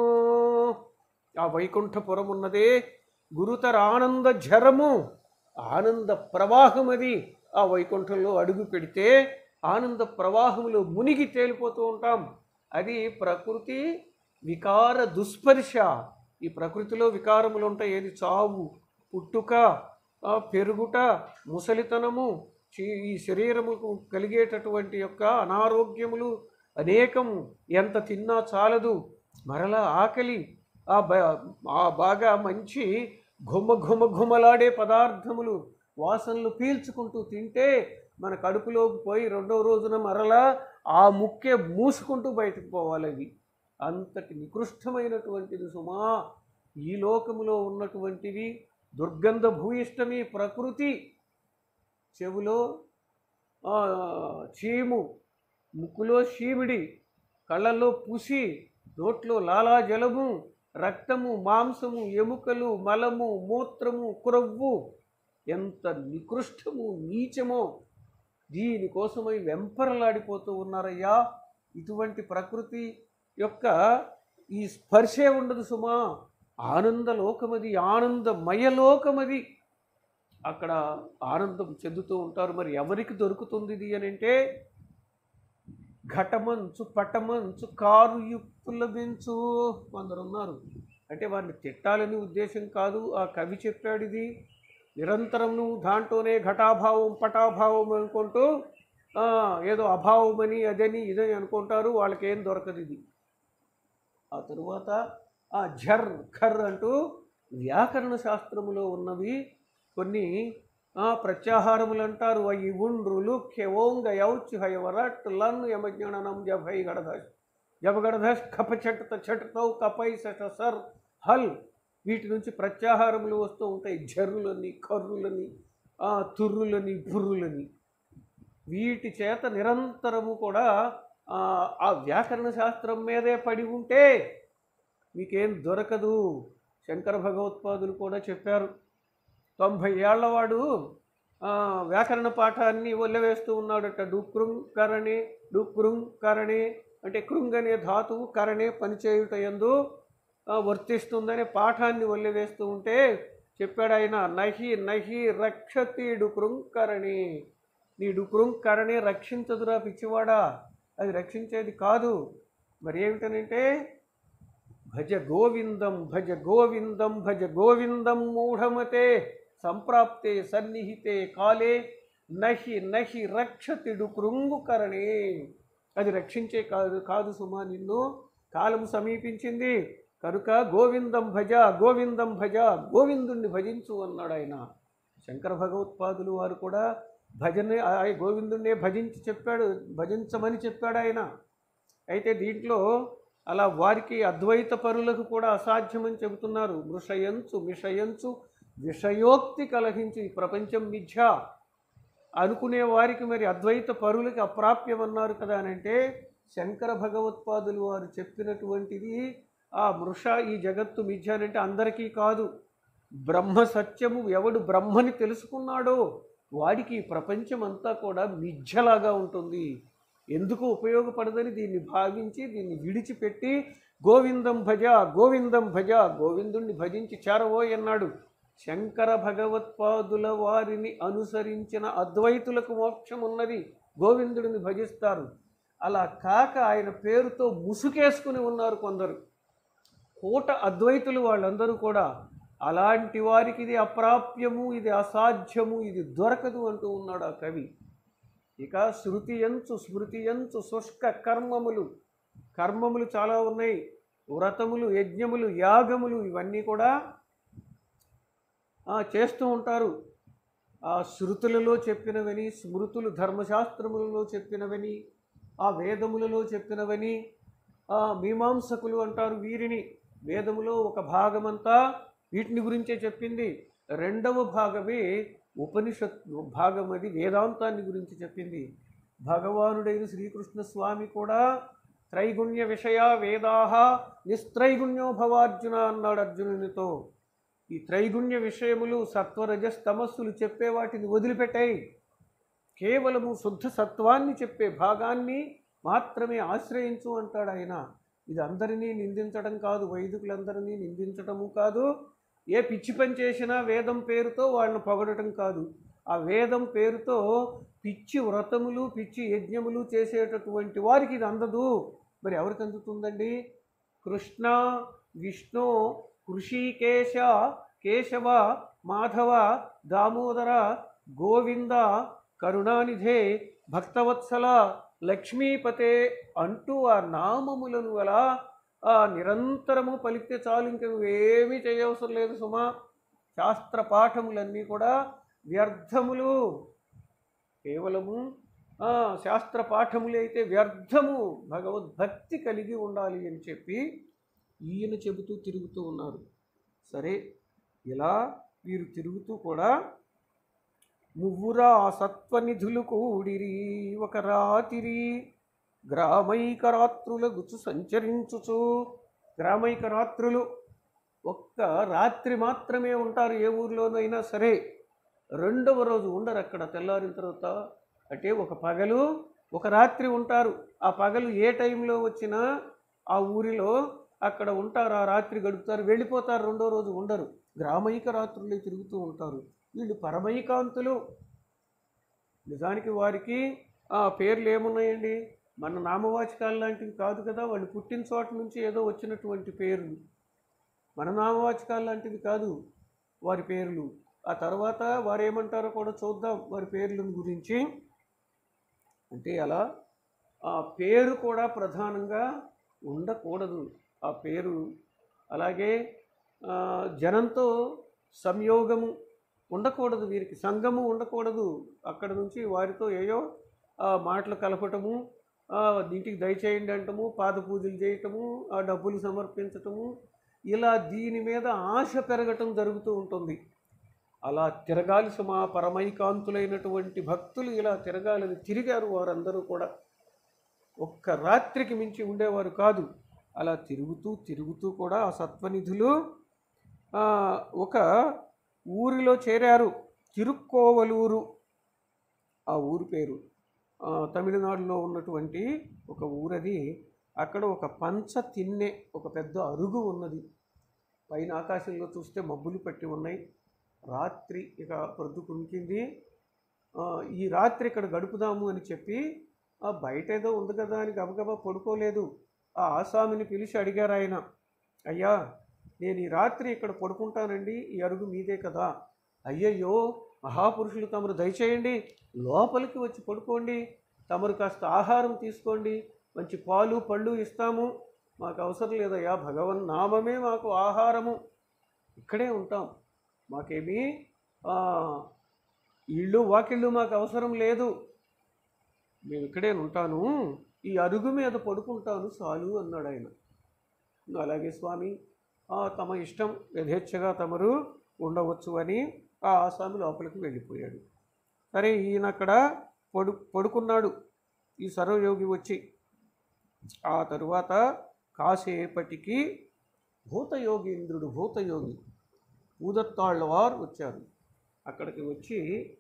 ఆ వైకుంఠపురం ఉన్నదే గురుతర ఆనంద జరము ఆనంద ప్రవాహం అది ఆ వైకుంఠంలో అడుగు పెడితే ఆనంద ప్రవాహంలో మునిగి తేలిపోతూ ఉంటాం అది ప్రకృతి వికార దుస్పర్శ ఈ ప్రకృతిలో వికారములు ఉంటాయి ఏది చావు పుట్టుక ఆ, పెరుగుట ముసలితనము చీ- ఈ శరీరముకు కలిగేటటువంటి యొక్క అనారోగ్యములు అనేకము ఎంత తిన్నా చాలదు మరలా ఆకలి ఆ బ ఆ బాగా మంచి ఘుమ ఘుమ ఘుమలాడే పదార్థములు వాసనలు పీల్చుకుంటూ తింటే మన కడుపులోకి పోయి రెండవ రోజున మరలా ఆ ముక్కే మూసుకుంటూ బయటకు పోవాలి అవి అంతటి నికృష్టమైనటువంటిది సుమా ఈ లోకములో ఉన్నటువంటివి దుర్గంధ భూయిష్టమి ప్రకృతి చెవులో ఆ, చీము ముక్కులో చీమిడి కళ్ళల్లో పుసి నోట్లో లాలాజలము రక్తము మాంసము ఎముకలు మలము మూత్రము కురవ్వు ఎంత నికృష్టము నీచమో దీనికోసమై వెంపరలాడిపోతూ ఉన్నారయ్యా ఇటువంటి ప్రకృతి యొక్క ఈ స్పర్శే ఉండదు సుమా ఆనంద లోకమది ఆనందమయ లోకమది అక్కడ ఆనందం చెందుతూ ఉంటారు మరి ఎవరికి దొరుకుతుంది ఇది అని అంటే ఘటమంచు పటమంచు కారు యుక్తుల బెంచు కొందరు ఉన్నారు అంటే వారిని తిట్టాలని ఉద్దేశం కాదు ఆ కవి చెప్పాడు ఇది నిరంతరం నువ్వు దాంట్లోనే ఘటాభావం పటాభావం అనుకుంటూ ఆ, ఏదో అభావమని అదని ఇదని అనుకుంటారు వాళ్ళకేం దొరకదు ఇది ఆ తరువాత ఆ ఝర్ ఖర్ అంటూ వ్యాకరణ శాస్త్రములో ఉన్నవి కొన్ని ఆ, ప్రత్యాహారములు అంటారు అవి ఉండ్రులు కెవోంగ యౌచ్ హయవరట్ లన్ యమజ్ఞానం జభై గడధస్ జబగడధస్ కప చటత చటతౌ కపై సట సర్ హల్ వీటి నుంచి ప్రత్యాహారములు వస్తూ ఉంటాయి జర్రులని కర్రులని ఆ, తుర్రులని బుర్రులని వీటి చేత నిరంతరము కూడా ఆ, ఆ వ్యాకరణ శాస్త్రం మీదే పడి ఉంటే మీకేం దొరకదు శంకర భగవత్పాదులు కూడా చెప్పారు తొంభై ఏళ్లవాడు ఆ, వ్యాకరణ పాఠాన్ని వల్లవేస్తూ ఉన్నాడట డుక్రుంగ్ కరణే డుక్రుంగ్ కరణే అంటే కృంగ్ అనే ధాతువు కరణే పనిచేయుట ఎందు ఆ, వర్తిస్తుందనే పాఠాన్ని వల్లవేస్తూ ఉంటే చెప్పాడు ఆయన నహి నహి రక్షతి డుక్రుంగ్ కరణే నీ డుక్రుంగ్ కరణే రక్షించదురా పిచ్చివాడా అది రక్షించేది కాదు మరి ఏమిటనంటే భజ గోవిందం భజ గోవిందం భజ గోవిందం మూఢమతే సంప్రాప్తే సన్నిహితే కాలే నహి నహి రక్షతిడు కృంగుకరణే అది రక్షించే కాదు కాదు సుమా నిన్ను కాలం సమీపించింది కనుక గోవిందం భజ గోవిందం భజ గోవిందుణ్ణి భజించు అన్నాడు ఆయన శంకర భగవత్పాదులు వారు కూడా భజనే ఆ గోవిందుణ్ణే భజించి చెప్పాడు భజించమని చెప్పాడు ఆయన అయితే దీంట్లో అలా వారికి అద్వైత పరులకు కూడా అసాధ్యమని చెబుతున్నారు మృషయంచు మిషయంచు విషయోక్తి కలహించు ఈ ప్రపంచం మిథ్య అనుకునే వారికి మరి అద్వైత పరులకి అప్రాప్యమన్నారు కదా అని అంటే శంకర భగవత్పాదులు వారు చెప్పినటువంటిది ఆ మృష ఈ జగత్తు మిథ్య అని అంటే అందరికీ కాదు బ్రహ్మ సత్యము ఎవడు బ్రహ్మని తెలుసుకున్నాడో వాడికి ఈ ప్రపంచం అంతా కూడా మిథ్యలాగా ఉంటుంది ఎందుకు ఉపయోగపడదని దీన్ని భావించి దీన్ని విడిచిపెట్టి గోవిందం భజ గోవిందం భజ గోవిందుణ్ణి భజించి చేరవోయ్ అన్నాడు శంకర భగవత్పాదుల వారిని అనుసరించిన అద్వైతులకు మోక్షం ఉన్నది గోవిందుడిని భజిస్తారు అలా కాక ఆయన పేరుతో ముసుకేసుకుని ఉన్నారు కొందరు కూట అద్వైతులు వాళ్ళందరూ కూడా అలాంటి వారికి ఇది అప్రాప్యము ఇది అసాధ్యము ఇది దొరకదు అంటూ ఉన్నాడు ఆ కవి ఇక శృతియంచు స్మృతియంచు శుష్క కర్మములు కర్మములు చాలా ఉన్నాయి వ్రతములు యజ్ఞములు యాగములు ఇవన్నీ కూడా ఆ, చేస్తూ ఉంటారు ఆ శృతులలో చెప్పినవని స్మృతులు ధర్మశాస్త్రములలో చెప్పినవని ఆ వేదములలో చెప్పినవని ఆ మీమాంసకులు అంటారు వీరిని వేదములో ఒక భాగమంతా వీటిని గురించే చెప్పింది రెండవ భాగమే ఉపనిషత్ భాగం అది వేదాంతాన్ని గురించి చెప్పింది భగవానుడైన శ్రీకృష్ణ స్వామి కూడా త్రైగుణ్య విషయ వేదాహ నిస్త్రైగుణ్యో భవార్జున అన్నాడు అర్జునునితో ఈ త్రైగుణ్య విషయములు సత్వరజస్ తమస్సులు చెప్పే వాటిని వదిలిపెట్టాయి కేవలము శుద్ధ సత్వాన్ని చెప్పే భాగాన్ని మాత్రమే ఆశ్రయించు అంటాడు ఆయన ఇది అందరినీ నిందించడం కాదు వైదికులందరినీ నిందించడము కాదు ఏ పిచ్చి పని చేసినా వేదం పేరుతో వాళ్ళని పొగడటం కాదు ఆ వేదం పేరుతో పిచ్చి వ్రతములు పిచ్చి యజ్ఞములు చేసేటటువంటి వారికి ఇది అందదు మరి ఎవరికి అందుతుందండి కృష్ణ విష్ణు కృషికేశ కేశవ మాధవ దామోదర గోవింద కరుణానిధే భక్తవత్సల లక్ష్మీపతే అంటూ ఆ నామములను అలా ఆ నిరంతరము పలికితే చాలు ఇంక నువ్వేమీ చేయవసరం లేదు సుమా శాస్త్ర పాఠములన్నీ కూడా వ్యర్థములు కేవలము ఆ, శాస్త్ర పాఠములు అయితే వ్యర్థము భగవద్భక్తి కలిగి ఉండాలి అని చెప్పి ఈయన చెబుతూ తిరుగుతూ ఉన్నారు సరే ఇలా వీరు తిరుగుతూ కూడా మువ్వురా సత్వనిధులు కూడిరి ఒక రాతిరి గ్రామైక రాత్రుల గుచు సంచరించుచు గ్రామైక రాత్రులు ఒక్క రాత్రి మాత్రమే ఉంటారు ఏ ఊర్లోనైనా సరే రెండవ రోజు ఉండరు అక్కడ తెల్లారిన తర్వాత అంటే ఒక పగలు ఒక రాత్రి ఉంటారు ఆ పగలు ఏ టైంలో వచ్చినా ఆ ఊరిలో అక్కడ ఉంటారు ఆ రాత్రి గడుపుతారు వెళ్ళిపోతారు రెండో రోజు ఉండరు గ్రామైక రాత్రులు తిరుగుతూ ఉంటారు వీళ్ళు పరమైకాంతులు నిజానికి వారికి ఆ పేర్లు ఏమున్నాయండి మన నామవాచకాలు లాంటివి కాదు కదా వాళ్ళు పుట్టిన చోట నుంచి ఏదో వచ్చినటువంటి పేర్లు మన నామవాచకాలు లాంటివి కాదు వారి పేర్లు ఆ తర్వాత వారు ఏమంటారో కూడా చూద్దాం వారి పేర్ల గురించి అంటే అలా ఆ పేరు కూడా ప్రధానంగా ఉండకూడదు ఆ పేరు అలాగే ఆ, జనంతో సంయోగము ఉండకూడదు వీరికి సంఘము ఉండకూడదు అక్కడ నుంచి వారితో ఏయో ఆ, మాటలు కలపటము ఆ, ఇంటికి దయచేయండి అంటము పాద పూజలు చేయటము ఆ డబ్బులు సమర్పించటము ఇలా దీని మీద ఆశ పెరగటం జరుగుతూ ఉంటుంది అలా తిరగాలి సుమా పరమైకాంతులైనటువంటి భక్తులు ఇలా తిరగాలని తిరిగారు వారందరూ కూడా ఒక్క రాత్రికి మించి ఉండేవారు కాదు అలా తిరుగుతూ తిరుగుతూ కూడా ఆ సత్వనిధులు ఆ, ఒక ఊరిలో చేరారు తిరుక్కోవలూరు ఆ ఊరు పేరు ఆ, తమిళనాడులో ఉన్నటువంటి ఒక ఊరది అక్కడ ఒక పంచ తిన్నె ఒక పెద్ద అరుగు ఉన్నది పైన ఆకాశంలో చూస్తే మబ్బులు పట్టి ఉన్నాయి రాత్రి ఇక ప్రొద్దు కునికింది ఆ, ఈ రాత్రి ఇక్కడ గడుపుదాము అని చెప్పి ఆ బయట ఏదో ఉంది కదా అని గబగబా పడుకోలేదు ఆ ఆసామిని పిలిచి అడిగారు ఆయన అయ్యా నేను ఈ రాత్రి ఇక్కడ పడుకుంటానండి ఈ అరుగు మీదే కదా అయ్యయ్యో మహాపురుషులు తమరు దయచేయండి లోపలికి వచ్చి పడుకోండి తమరు కాస్త ఆహారం తీసుకోండి మంచి పాలు పళ్ళు ఇస్తాము మాకు అవసరం లేదయ్యా భగవన్ నామమే మాకు ఆహారము ఇక్కడే ఉంటాం మాకేమీ ఆ, ఇళ్ళు వాకిళ్ళు మాకు అవసరం లేదు మేము ఇక్కడే ఉంటాను ఈ అరుగు మీద పడుకుంటాను చాలు అన్నాడు ఆయన అలాగే స్వామి ఆ, తమ ఇష్టం యథేచ్ఛగా తమరు ఉండవచ్చు అని ఆ ఆసామి లోపలికి వెళ్ళిపోయాడు సరే ఈయన అక్కడ పడు పడుకున్నాడు ఈ సర్వయోగి వచ్చి ఆ తరువాత కాసేపటికి భూతయోగీంద్రుడు భూతయోగి ఊదత్తాళ్ళ వారు వచ్చారు అక్కడికి వచ్చి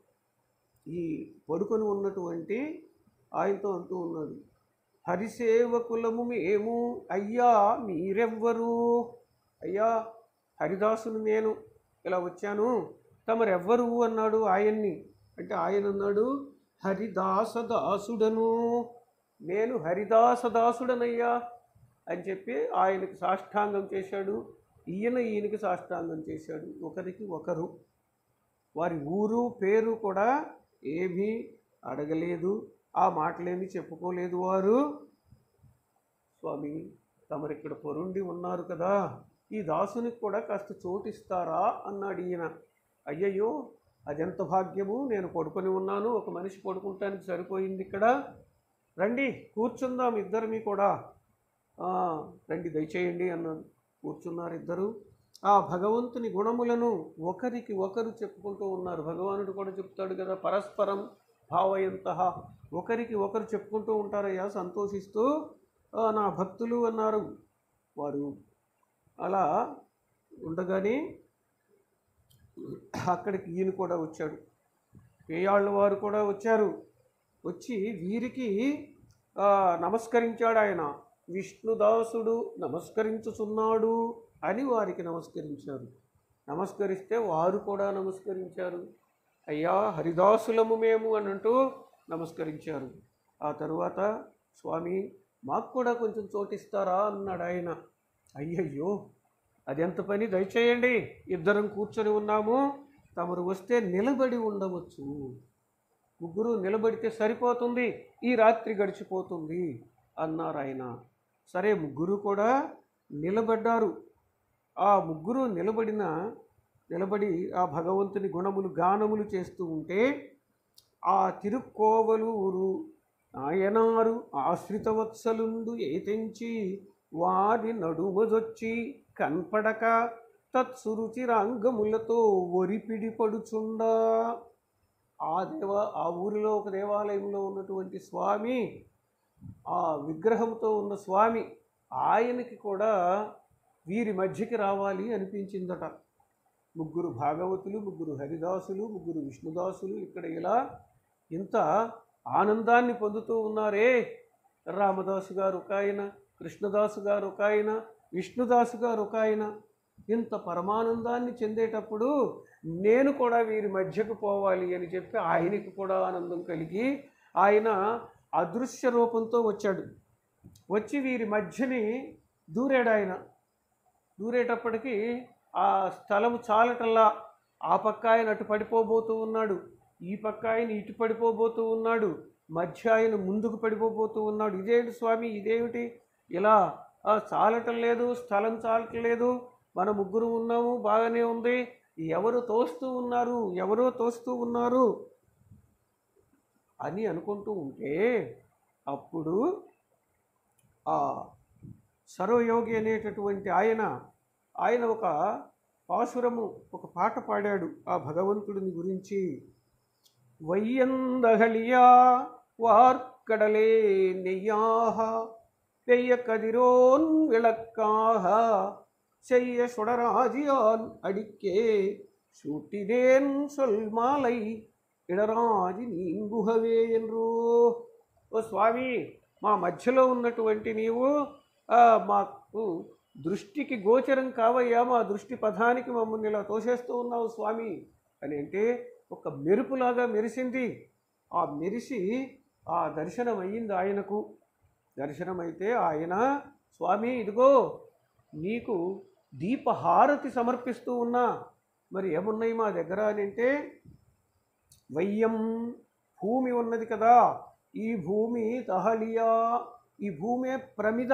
ఈ పడుకొని ఉన్నటువంటి ఆయనతో అంటూ ఉన్నాడు హరిసేవకులము మేము అయ్యా మీరెవ్వరు అయ్యా హరిదాసును నేను ఇలా వచ్చాను తమరెవ్వరు అన్నాడు ఆయన్ని అంటే ఆయన అన్నాడు హరిదాసదాసుడను నేను హరిదాసదాసుడనయ్యా అని చెప్పి ఆయనకి సాష్టాంగం చేశాడు ఈయన ఈయనకి సాష్టాంగం చేశాడు ఒకరికి ఒకరు వారి ఊరు పేరు కూడా ఏమీ అడగలేదు ఆ మాటలేమీ చెప్పుకోలేదు వారు స్వామి తమరిక్కడ పొరుండి ఉన్నారు కదా ఈ దాసునికి కూడా కాస్త చోటిస్తారా అన్నాడు ఈయన అయ్యయ్యో అదెంత భాగ్యము నేను పడుకొని ఉన్నాను ఒక మనిషి పడుకుంటానికి సరిపోయింది ఇక్కడ రండి కూర్చుందాం ఇద్దరిని కూడా "ఆ, రండి దయచేయండి అన్నాడు కూర్చున్నారు ఇద్దరు ఆ భగవంతుని గుణములను ఒకరికి ఒకరు చెప్పుకుంటూ ఉన్నారు భగవానుడు కూడా చెప్తాడు కదా పరస్పరం భావయంత ఒకరికి ఒకరు చెప్పుకుంటూ ఉంటారయ్యా సంతోషిస్తూ "ఆ, నా భక్తులు అన్నారు వారు అలా ఉండగానే అక్కడికి ఈయన కూడా వచ్చాడు పేయాళ్ళ వారు కూడా వచ్చారు వచ్చి వీరికి ఆ, నమస్కరించాడు ఆయన విష్ణుదాసుడు నమస్కరించుచున్నాడు అని వారికి నమస్కరించారు నమస్కరిస్తే వారు కూడా నమస్కరించారు అయ్యా హరిదాసులము మేము అని అంటూ నమస్కరించారు ఆ తరువాత స్వామి మాకు కూడా కొంచెం చోటిస్తారా అన్నాడు ఆయన అయ్యయ్యో అదెంత పని దయచేయండి ఇద్దరం కూర్చొని ఉన్నాము తమరు వస్తే నిలబడి ఉండవచ్చు ముగ్గురు నిలబడితే సరిపోతుంది ఈ రాత్రి గడిచిపోతుంది అన్నారు ఆయన సరే ముగ్గురు కూడా నిలబడ్డారు ఆ ముగ్గురు నిలబడిన నిలబడి ఆ భగవంతుని గుణములు గానములు చేస్తూ ఉంటే ఆ తిరుక్కోవలూరు నాయనారు ఆశ్రితవత్సలుండు ఏతెంచి వారి నడుమదొచ్చి కన్పడక తత్సురుచిరాంగములతో ఒరిపిడి పడుచుండా ఆ దేవ ఆ ఊరిలో ఒక దేవాలయంలో ఉన్నటువంటి స్వామి ఆ విగ్రహంతో ఉన్న స్వామి ఆయనకి కూడా వీరి మధ్యకి రావాలి అనిపించిందట ముగ్గురు భాగవతులు ముగ్గురు హరిదాసులు ముగ్గురు విష్ణుదాసులు ఇక్కడ ఇలా ఇంత ఆనందాన్ని పొందుతూ ఉన్నారే రామదాసు గారు ఒక ఆయన కృష్ణదాసు గారు ఒక ఆయన విష్ణుదాసు గారు ఒక ఆయన ఇంత పరమానందాన్ని చెందేటప్పుడు నేను కూడా వీరి మధ్యకు పోవాలి అని చెప్పి ఆయనకి కూడా ఆనందం కలిగి ఆయన అదృశ్య రూపంతో వచ్చాడు వచ్చి వీరి మధ్యని దూరాడు ఆయన దూరేటప్పటికి ఆ స్థలము చాలటల్లా ఆ పక్క ఆయన అటు పడిపోబోతూ ఉన్నాడు ఈ పక్క ఆయన ఇటు పడిపోబోతూ ఉన్నాడు మధ్య ఆయన ముందుకు పడిపోబోతూ ఉన్నాడు ఇదేంటి స్వామి ఇదేమిటి ఇలా ఆ, చాలటం లేదు స్థలం చాలటం లేదు మన ముగ్గురు ఉన్నాము బాగానే ఉంది ఎవరు తోస్తూ ఉన్నారు ఎవరో తోస్తూ ఉన్నారు అని అనుకుంటూ ఉంటే అప్పుడు ఆ సర్వయోగి అనేటటువంటి ఆయన ఆయన ఒక పాసురము ఒక పాట పాడాడు ఆ భగవంతుడిని గురించి வையந்தகலியா வார்க்கடலே நெய்யாக பெய்ய கதிரோன் விளக்காக செய்ய சுடராஜியான் அடிக்கே சூட்டினேன் சொல் மாலை ఇడరాజి నీంగుహవే ఎన్రో ఓ స్వామి మా మధ్యలో ఉన్నటువంటి నీవు ఆ, మాకు దృష్టికి గోచరం కావయ్యా మా దృష్టి పథానికి మమ్మల్ని ఇలా తోసేస్తూ ఉన్నావు స్వామి అని అంటే ఒక మెరుపులాగా మెరిసింది ఆ మెరిసి ఆ దర్శనం అయ్యింది ఆయనకు దర్శనమైతే ఆయన స్వామి ఇదిగో నీకు దీపహారతి సమర్పిస్తూ ఉన్నా మరి ఏమున్నాయి మా దగ్గర అని అంటే వయ్యం భూమి ఉన్నది కదా ఈ భూమి తహలియా ఈ భూమే ప్రమిద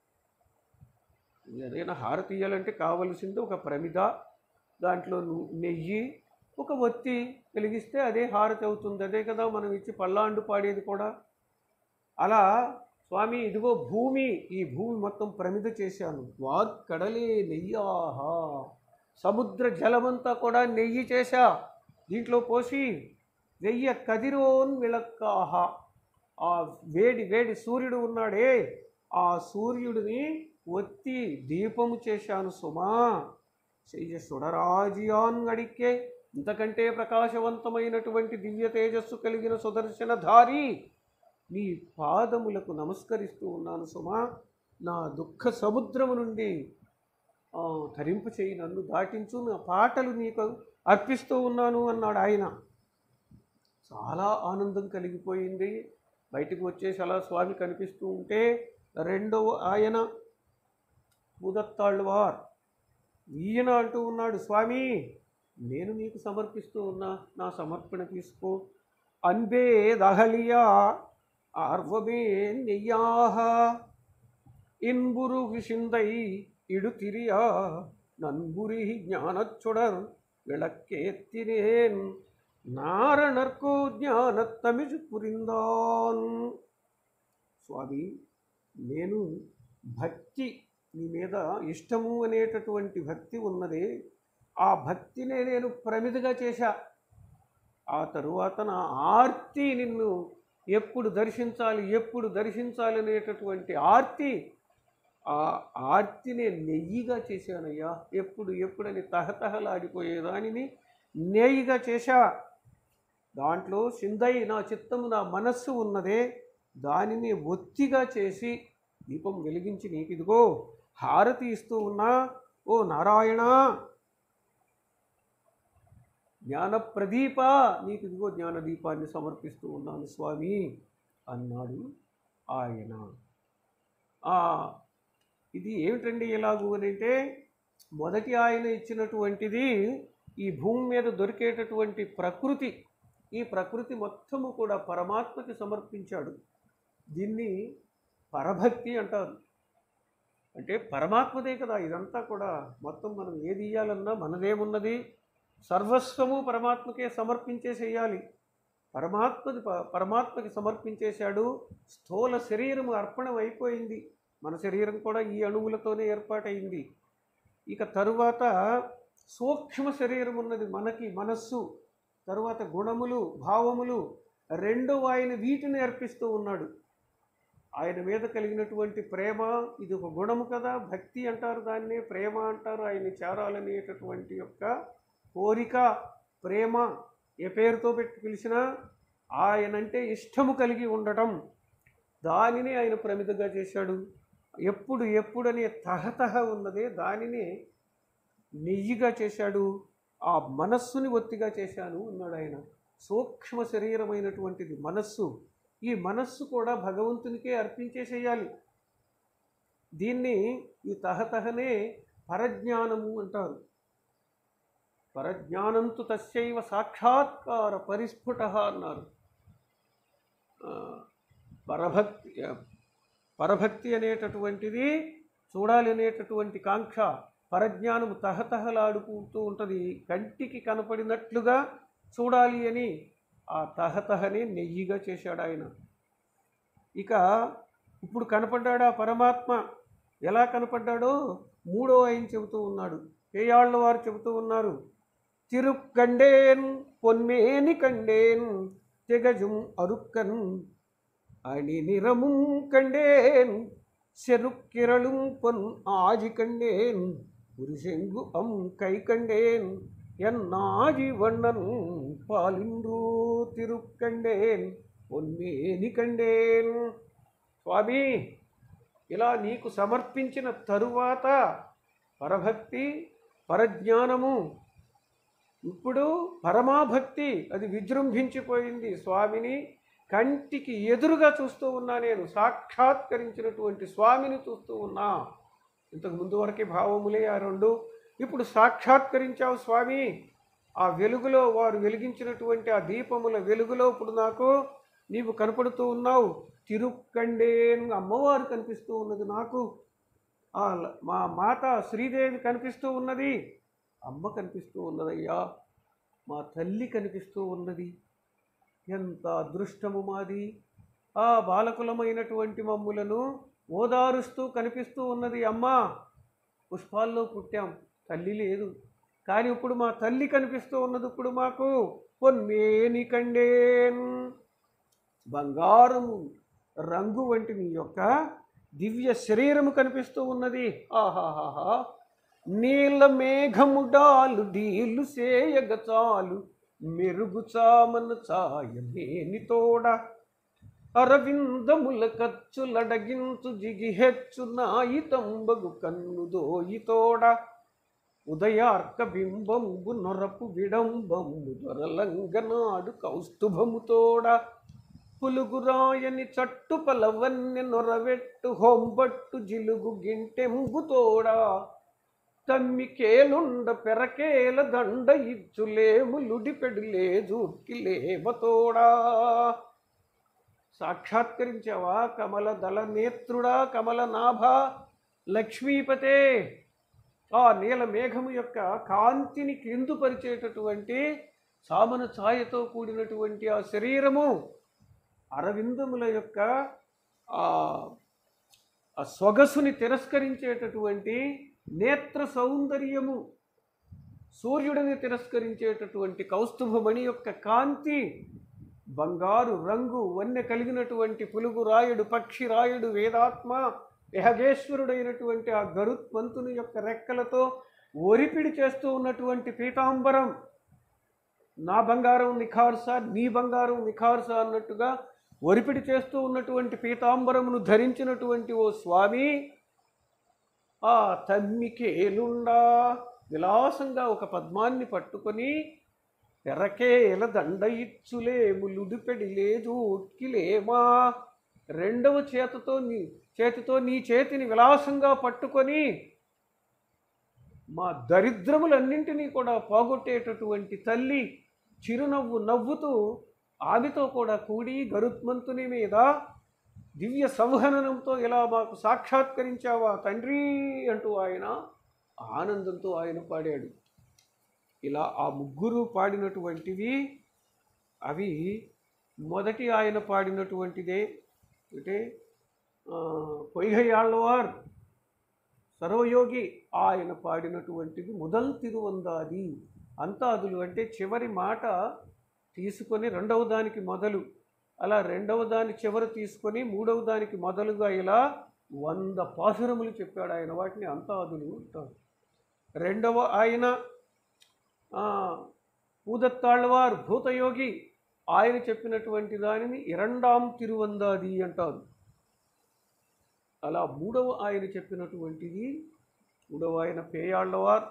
ఏదైనా హారతి ఇయ్యాలంటే కావలసింది ఒక ప్రమిద దాంట్లో ను- నెయ్యి ఒక ఒత్తి వెలిగిస్తే అదే హారతి అవుతుంది అదే కదా మనం ఇచ్చి పల్లాండు పాడేది కూడా అలా స్వామి ఇదిగో భూమి ఈ భూమి మొత్తం ప్రమిద చేశాను వాక్కడలే నెయ్యాహా సముద్ర జలమంతా కూడా నెయ్యి చేశా దీంట్లో పోసి వెయ్య కదిరోన్ విళక్కాహ ఆ వేడి వేడి సూర్యుడు ఉన్నాడే ఆ సూర్యుడిని ఒత్తి దీపము చేశాను సుమా చెయ్య సుడరాజియాన్ అడిక్కే ఇంతకంటే ప్రకాశవంతమైనటువంటి దివ్య తేజస్సు కలిగిన సుదర్శనధారి నీ పాదములకు నమస్కరిస్తూ ఉన్నాను సుమా నా దుఃఖ సముద్రము నుండి ఆ, తరింపు చేయి నన్ను దాటించు నా పాటలు నీకు అర్పిస్తూ ఉన్నాను అన్నాడు ఆయన చాలా ఆనందం కలిగిపోయింది బయటకు వచ్చేసి అలా స్వామి కనిపిస్తూ ఉంటే రెండవ ఆయన ముదత్తాళ్ళవార్ ఈయన అంటూ ఉన్నాడు స్వామి నేను నీకు సమర్పిస్తూ ఉన్నా నా సమర్పణ తీసుకో అన్బే దహలియా ఆర్వమే నెయ్యాహ ఇన్బురు విషిందై ఇడు తిరియా நன்புரி ஞானச்சுடர் விளக்கேத்தினேன் நாரணர்க்கு జ్ఞానత్తమిజు పురిందాన్ స్వామి నేను భక్తి నీ మీద ఇష్టము అనేటటువంటి భక్తి ఉన్నది ఆ భక్తినే నేను ప్రమిదగా చేశా ఆ తరువాత నా ఆర్తి నిన్ను ఎప్పుడు దర్శించాలి ఎప్పుడు దర్శించాలి అనేటటువంటి ఆర్తి ఆ ఆర్తిని నెయ్యిగా చేశానయ్యా ఎప్పుడు ఎప్పుడని తహతహలాడిపోయే దానిని నెయ్యిగా చేశా దాంట్లో సిందై నా చిత్తము నా మనస్సు ఉన్నదే దానిని ఒత్తిగా చేసి దీపం వెలిగించి నీకు ఇదిగో హారతి ఇస్తూ ఉన్నా ఓ నారాయణ జ్ఞాన ప్రదీప నీకు ఇదిగో జ్ఞానదీపాన్ని సమర్పిస్తూ ఉన్నాను స్వామి అన్నాడు ఆయన ఆ, ఇది ఏమిటండి ఎలాగూ అని అంటే మొదటి ఆయన ఇచ్చినటువంటిది ఈ భూమి మీద దొరికేటటువంటి ప్రకృతి ఈ ప్రకృతి మొత్తము కూడా పరమాత్మకి సమర్పించాడు దీన్ని పరభక్తి అంటారు అంటే పరమాత్మదే కదా ఇదంతా కూడా మొత్తం మనం ఏది ఇయ్యాలన్నా మనదేమున్నది సర్వస్వము పరమాత్మకే సమర్పించేసేయాలి పరమాత్మది ప- పరమాత్మకి సమర్పించేశాడు స్థూల శరీరము అర్పణం అయిపోయింది మన శరీరం కూడా ఈ అణువులతోనే ఏర్పాటైంది ఇక తరువాత సూక్ష్మ శరీరం ఉన్నది మనకి మనస్సు తరువాత గుణములు భావములు రెండు ఆయన వీటిని అర్పిస్తూ ఉన్నాడు ఆయన మీద కలిగినటువంటి ప్రేమ ఇది ఒక గుణము కదా భక్తి అంటారు దాన్నే ప్రేమ అంటారు ఆయన చేరాలనేటటువంటి యొక్క కోరిక ప్రేమ ఏ పేరుతో పెట్టి పిలిచినా ఆయనంటే ఇష్టము కలిగి ఉండటం దానిని ఆయన ప్రమిదగా చేశాడు ఎప్పుడు ఎప్పుడనే తహతహ ఉన్నదే దానిని నెయ్యిగా చేశాడు ఆ మనస్సుని ఒత్తిగా చేశాను అన్నాడు ఆయన సూక్ష్మ శరీరమైనటువంటిది మనస్సు ఈ మనస్సు కూడా భగవంతునికే అర్పించేసేయాలి దీన్ని ఈ తహతహనే పరజ్ఞానము అంటారు పరజ్ఞానంతు తస్యైవ సాక్షాత్కార పరిస్ఫుట అన్నారు ఆ, పరభక్తి పరభక్తి అనేటటువంటిది చూడాలి అనేటటువంటి కాంక్ష పరజ్ఞానము తహతహలాడుకుంటూ ఉంటుంది కంటికి కనపడినట్లుగా చూడాలి అని ఆ తహతహని నెయ్యిగా చేశాడు ఆయన ఇక ఇప్పుడు కనపడ్డాడు ఆ పరమాత్మ ఎలా కనపడ్డాడో మూడో ఆయన చెబుతూ ఉన్నాడు పేయాళ్ళ వారు చెబుతూ ఉన్నారు తిరుక్కండేన్ పొన్మేని కండేన్ తెగజుం అరుక్కన్ அணி நிறமும் கண்டேன் செருக்கிரளும் பொன் ஆஜி கண்டேன் புருஷெங்கு அம் கை கண்டேன் என் நாஜி வண்ணன் பாலின்றோ తిరుక్కండేన్ పొన్మేని కండేన్ స్వామి ఇలా నీకు సమర్పించిన తరువాత పరభక్తి పరజ్ఞానము ఇప్పుడు పరమాభక్తి అది విజృంభించిపోయింది స్వామిని కంటికి ఎదురుగా చూస్తూ ఉన్నా నేను సాక్షాత్కరించినటువంటి స్వామిని చూస్తూ ఉన్నా ఇంతకు ముందు వరకే భావములే ఆ రెండు ఇప్పుడు సాక్షాత్కరించావు స్వామి ఆ వెలుగులో వారు వెలిగించినటువంటి ఆ దీపముల వెలుగులో ఇప్పుడు నాకు నీవు కనపడుతూ ఉన్నావు తిరుక్కండేన్ అమ్మవారు కనిపిస్తూ ఉన్నది నాకు ఆ ల- మా మాత శ్రీదేవి కనిపిస్తూ ఉన్నది అమ్మ కనిపిస్తూ ఉన్నదయ్యా మా తల్లి కనిపిస్తూ ఉన్నది ఎంత అదృష్టము మాది ఆ బాలకులమైనటువంటి మమ్ములను ఓదారుస్తూ కనిపిస్తూ ఉన్నది అమ్మ పుష్పాల్లో పుట్టాం తల్లి లేదు కానీ ఇప్పుడు మా తల్లి కనిపిస్తూ ఉన్నది ఇప్పుడు మాకు పొన్మేని కండేన్ బంగారము రంగు వంటి మీ యొక్క దివ్య శరీరము కనిపిస్తూ ఉన్నది ఆహాహాహా నీల మేఘము డాలు డీలు సేయగ చాలు మెరుగు చామన చాయమేని తోడ అరవిందముల ఖర్చులడగించు జిగిహెచ్చు నాయి తంబగు కన్ను దోయి తోడ ఉదయార్క బింబంబు నొరపు విడంబంబు దొరలంగనాడు కౌస్తుభము తోడ పులుగురాయని చట్టు పలవన్నె నొరవెట్టు హొంబట్టు జిలుగు గింటెంబు తోడా తమ్మికేలుండ పెరకేల దండ ఇచ్చులేము లుడిపెడులే జూట్కి లేవతోడా సాక్షాత్కరించావా కమల దళ నేత్రుడా కమల నాభ లక్ష్మీపతే ఆ నీల మేఘము యొక్క కాంతిని క్రిందుపరిచేటటువంటి సామన ఛాయతో కూడినటువంటి ఆ శరీరము అరవిందముల యొక్క ఆ ఆ సొగసుని తిరస్కరించేటటువంటి నేత్ర సౌందర్యము సూర్యుడిని తిరస్కరించేటటువంటి కౌస్తుభమణి యొక్క కాంతి బంగారు రంగు వన్నె కలిగినటువంటి పులుగు రాయుడు పక్షి రాయుడు వేదాత్మ యహగేశ్వరుడైనటువంటి ఆ గరుత్మంతుని యొక్క రెక్కలతో ఒరిపిడి చేస్తూ ఉన్నటువంటి పీతాంబరం నా బంగారం నిఖార్సా నీ బంగారం నిఖార్సా అన్నట్టుగా ఒరిపిడి చేస్తూ ఉన్నటువంటి పీతాంబరమును ధరించినటువంటి ఓ స్వామి ఆ తమ్మికేలుండా విలాసంగా ఒక పద్మాన్ని పట్టుకొని ఎరకేల దండ ఇచ్చులేము లుడిపెడి లేదు ఉట్కిలేమా రెండవ చేతితో నీ చేతితో నీ చేతిని విలాసంగా పట్టుకొని మా దరిద్రములన్నింటినీ కూడా పోగొట్టేటటువంటి తల్లి చిరునవ్వు నవ్వుతూ ఆమెతో కూడా కూడి గరుత్మంతుని మీద దివ్య సంహననంతో ఇలా మాకు సాక్షాత్కరించావా తండ్రి అంటూ ఆయన ఆనందంతో ఆయన పాడాడు ఇలా ఆ ముగ్గురు పాడినటువంటివి అవి మొదటి ఆయన పాడినటువంటిదే అంటే ఆ, పొయ్యయాళ్ళవార్ సర్వయోగి ఆయన పాడినటువంటిది మొదల్ తిరువందాది అంతాదులు అంటే చివరి మాట తీసుకొని రెండవ దానికి మొదలు అలా రెండవ దాని చివరి తీసుకొని మూడవ దానికి మొదలుగా ఇలా వంద పాసురములు చెప్పాడు ఆయన వాటిని అంతాదులు అంటారు రెండవ ఆయన ఆ, పూదత్తాళ్ళవారు భూతయోగి ఆయన చెప్పినటువంటి దానిని ఇరండాం తిరువందాది అంటారు అలా మూడవ ఆయన చెప్పినటువంటిది మూడవ ఆయన పేయాళ్ళవార్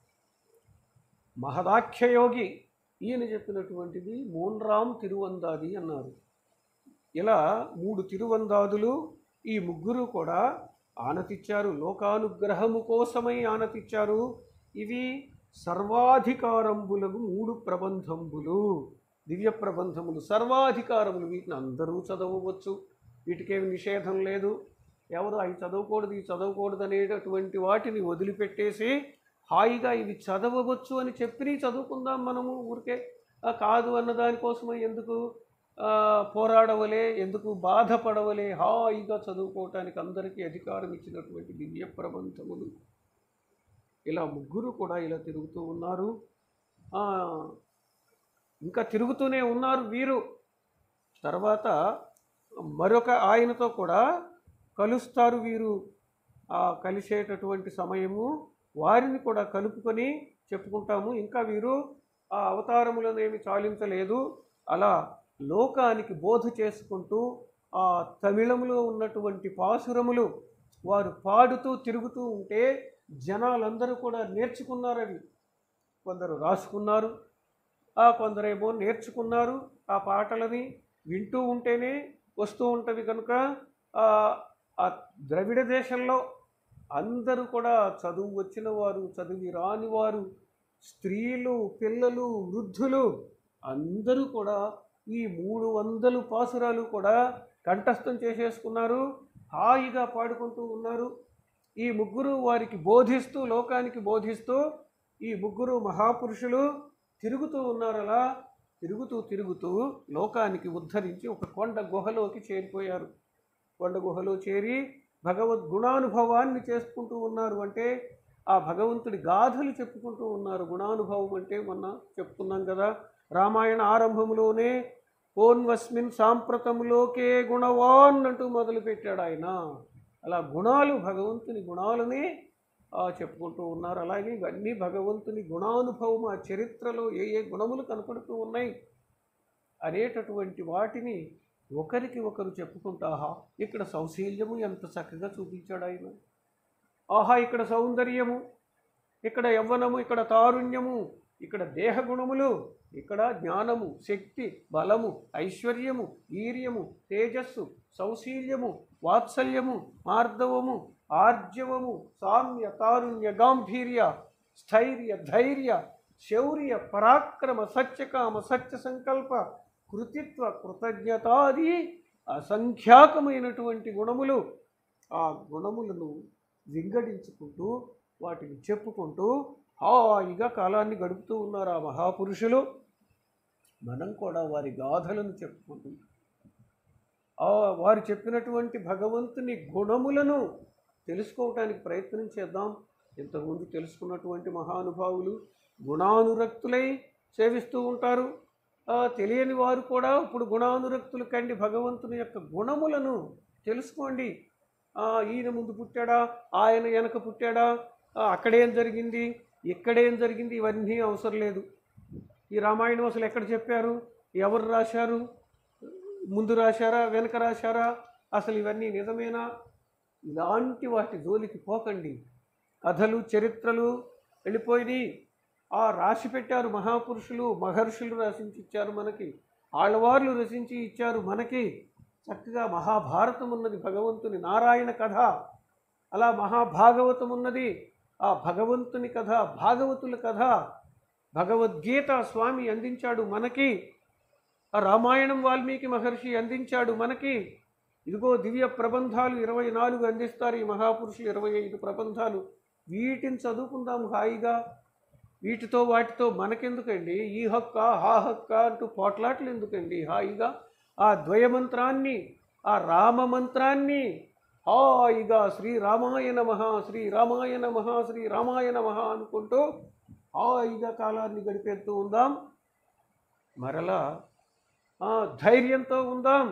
మహదాఖ్యయోగి ఈయన చెప్పినటువంటిది మూన్రామ్ తిరువందాది అన్నారు ఇలా మూడు తిరువందాదులు ఈ ముగ్గురు కూడా ఆనతిచ్చారు లోకానుగ్రహము కోసమై ఆనతిచ్చారు ఇవి సర్వాధికారంబులకు మూడు ప్రబంధంబులు దివ్య ప్రబంధములు సర్వాధికారములు వీటిని అందరూ చదవవచ్చు వీటికేమి నిషేధం లేదు ఎవరు అవి చదవకూడదు ఇవి చదవకూడదు అనేటటువంటి వాటిని వదిలిపెట్టేసి హాయిగా ఇవి చదవవచ్చు అని చెప్పి చదువుకుందాం మనము ఊరికే ఆ, కాదు అన్న దానికోసమే ఎందుకు ఆ, పోరాడవలే ఎందుకు బాధపడవలే హాయిగా చదువుకోవటానికి అందరికీ అధికారం ఇచ్చినటువంటి దివ్య ప్రబంధములు ఇలా ముగ్గురు కూడా ఇలా తిరుగుతూ ఉన్నారు ఆ, ఇంకా తిరుగుతూనే ఉన్నారు వీరు తర్వాత మరొక ఆయనతో కూడా కలుస్తారు వీరు ఆ కలిసేటటువంటి సమయము వారిని కూడా కలుపుకొని చెప్పుకుంటాము ఇంకా వీరు ఆ అవతారములనేమి చాలించలేదు అలా లోకానికి బోధ చేసుకుంటూ ఆ తమిళములో ఉన్నటువంటి పాసురములు వారు పాడుతూ తిరుగుతూ ఉంటే జనాలందరూ కూడా నేర్చుకున్నారు అవి కొందరు రాసుకున్నారు ఆ కొందరేమో నేర్చుకున్నారు ఆ పాటలని వింటూ ఉంటేనే వస్తూ ఉంటవి కనుక ఆ ఆ ద్రవిడ దేశంలో అందరూ కూడా చదువు వచ్చిన వారు చదివి రాని వారు స్త్రీలు పిల్లలు వృద్ధులు అందరూ కూడా ఈ మూడు వందలు పాసురాలు కూడా కంఠస్థం చేసేసుకున్నారు హాయిగా పాడుకుంటూ ఉన్నారు ఈ ముగ్గురు వారికి బోధిస్తూ లోకానికి బోధిస్తూ ఈ ముగ్గురు మహాపురుషులు తిరుగుతూ ఉన్నారు అలా తిరుగుతూ తిరుగుతూ లోకానికి ఉద్ధరించి ఒక కొండ గుహలోకి చేరిపోయారు కొండ గుహలో చేరి భగవద్ గుణానుభవాన్ని చేసుకుంటూ ఉన్నారు అంటే ఆ భగవంతుడి గాథలు చెప్పుకుంటూ ఉన్నారు గుణానుభవం అంటే మొన్న చెప్పుకున్నాం కదా రామాయణ ఆరంభంలోనే కోన్వస్మిన్ సాంప్రతములోకే గుణవాన్ అంటూ మొదలుపెట్టాడు ఆయన అలా గుణాలు భగవంతుని గుణాలని ఆ, చెప్పుకుంటూ ఉన్నారు అలాగే ఇవన్నీ భగవంతుని గుణానుభవం ఆ చరిత్రలో ఏ ఏ గుణములు కనపడుతూ ఉన్నాయి అనేటటువంటి వాటిని ఒకరికి ఒకరు చెప్పుకుంటా ఆహా ఇక్కడ సౌశీల్యము ఎంత చక్కగా చూపించాడు ఆయన ఆహా ఇక్కడ సౌందర్యము ఇక్కడ యవ్వనము ఇక్కడ తారుణ్యము ఇక్కడ దేహ గుణములు ఇక్కడ జ్ఞానము శక్తి బలము ఐశ్వర్యము వీర్యము తేజస్సు సౌశీల్యము వాత్సల్యము మార్దవము ఆర్జవము సామ్య తారుణ్య గాంభీర్య స్థైర్య ధైర్య శౌర్య పరాక్రమ సత్యకామ సత్య సంకల్ప కృతిత్వ కృతజ్ఞతాది అసంఖ్యాకమైనటువంటి గుణములు ఆ గుణములను వింగడించుకుంటూ వాటిని చెప్పుకుంటూ హాయిగా కాలాన్ని గడుపుతూ ఉన్నారు ఆ మహాపురుషులు మనం కూడా వారి గాథలను చెప్పుకుంటూ ఆ వారు చెప్పినటువంటి భగవంతుని గుణములను తెలుసుకోవటానికి ప్రయత్నం చేద్దాం ఇంతకుముందు తెలుసుకున్నటువంటి మహానుభావులు గుణానురక్తులై సేవిస్తూ ఉంటారు ఆ, తెలియని వారు కూడా ఇప్పుడు గుణానురక్తులు కండి భగవంతుని యొక్క గుణములను తెలుసుకోండి ఆ, ఈయన ముందు పుట్టాడా ఆయన వెనక పుట్టాడా ఆ, అక్కడేం జరిగింది ఇక్కడేం జరిగింది ఇవన్నీ అవసరం లేదు ఈ రామాయణం అసలు ఎక్కడ చెప్పారు ఎవరు రాశారు ముందు రాశారా వెనక రాశారా అసలు ఇవన్నీ నిజమేనా ఇలాంటి వాటి జోలికి పోకండి కథలు చరిత్రలు వెళ్ళిపోయినాయి ఆ రాసి పెట్టారు మహాపురుషులు మహర్షులు రచించి ఇచ్చారు మనకి ఆళ్ళవార్లు రచించి ఇచ్చారు మనకి చక్కగా మహాభారతం ఉన్నది భగవంతుని నారాయణ కథ అలా మహాభాగవతం ఉన్నది ఆ భగవంతుని కథ భాగవతుల కథ భగవద్గీత స్వామి అందించాడు మనకి ఆ రామాయణం వాల్మీకి మహర్షి అందించాడు మనకి ఇదిగో దివ్య ప్రబంధాలు ఇరవై నాలుగు అందిస్తారు ఈ మహాపురుషులు ఇరవై ఐదు ప్రబంధాలు వీటిని చదువుకుందాం హాయిగా వీటితో వాటితో మనకెందుకండి ఈ హక్క ఆ హక్క అంటూ పోట్లాటలు ఎందుకండి హాయిగా ఆ ద్వయమంత్రాన్ని ఆ రామ మంత్రాన్ని హాయిగా శ్రీరామాయ నమః శ్రీరామాయ నమః శ్రీరామాయ నమః అనుకుంటూ హాయిగా కాలాన్ని గడిపేస్తూ ఉందాం మరలా ఆ, ధైర్యంతో ఉందాం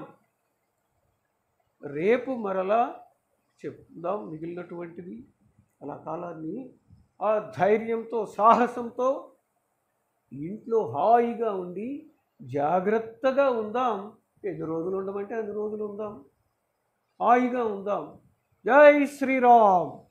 రేపు మరలా చెప్దాం మిగిలినటువంటిది అలా కాలాన్ని ఆ ధైర్యంతో సాహసంతో ఇంట్లో హాయిగా ఉండి జాగ్రత్తగా ఉందాం ఎన్ని రోజులు ఉండమంటే అన్ని రోజులు ఉందాం హాయిగా ఉందాం జై శ్రీరామ్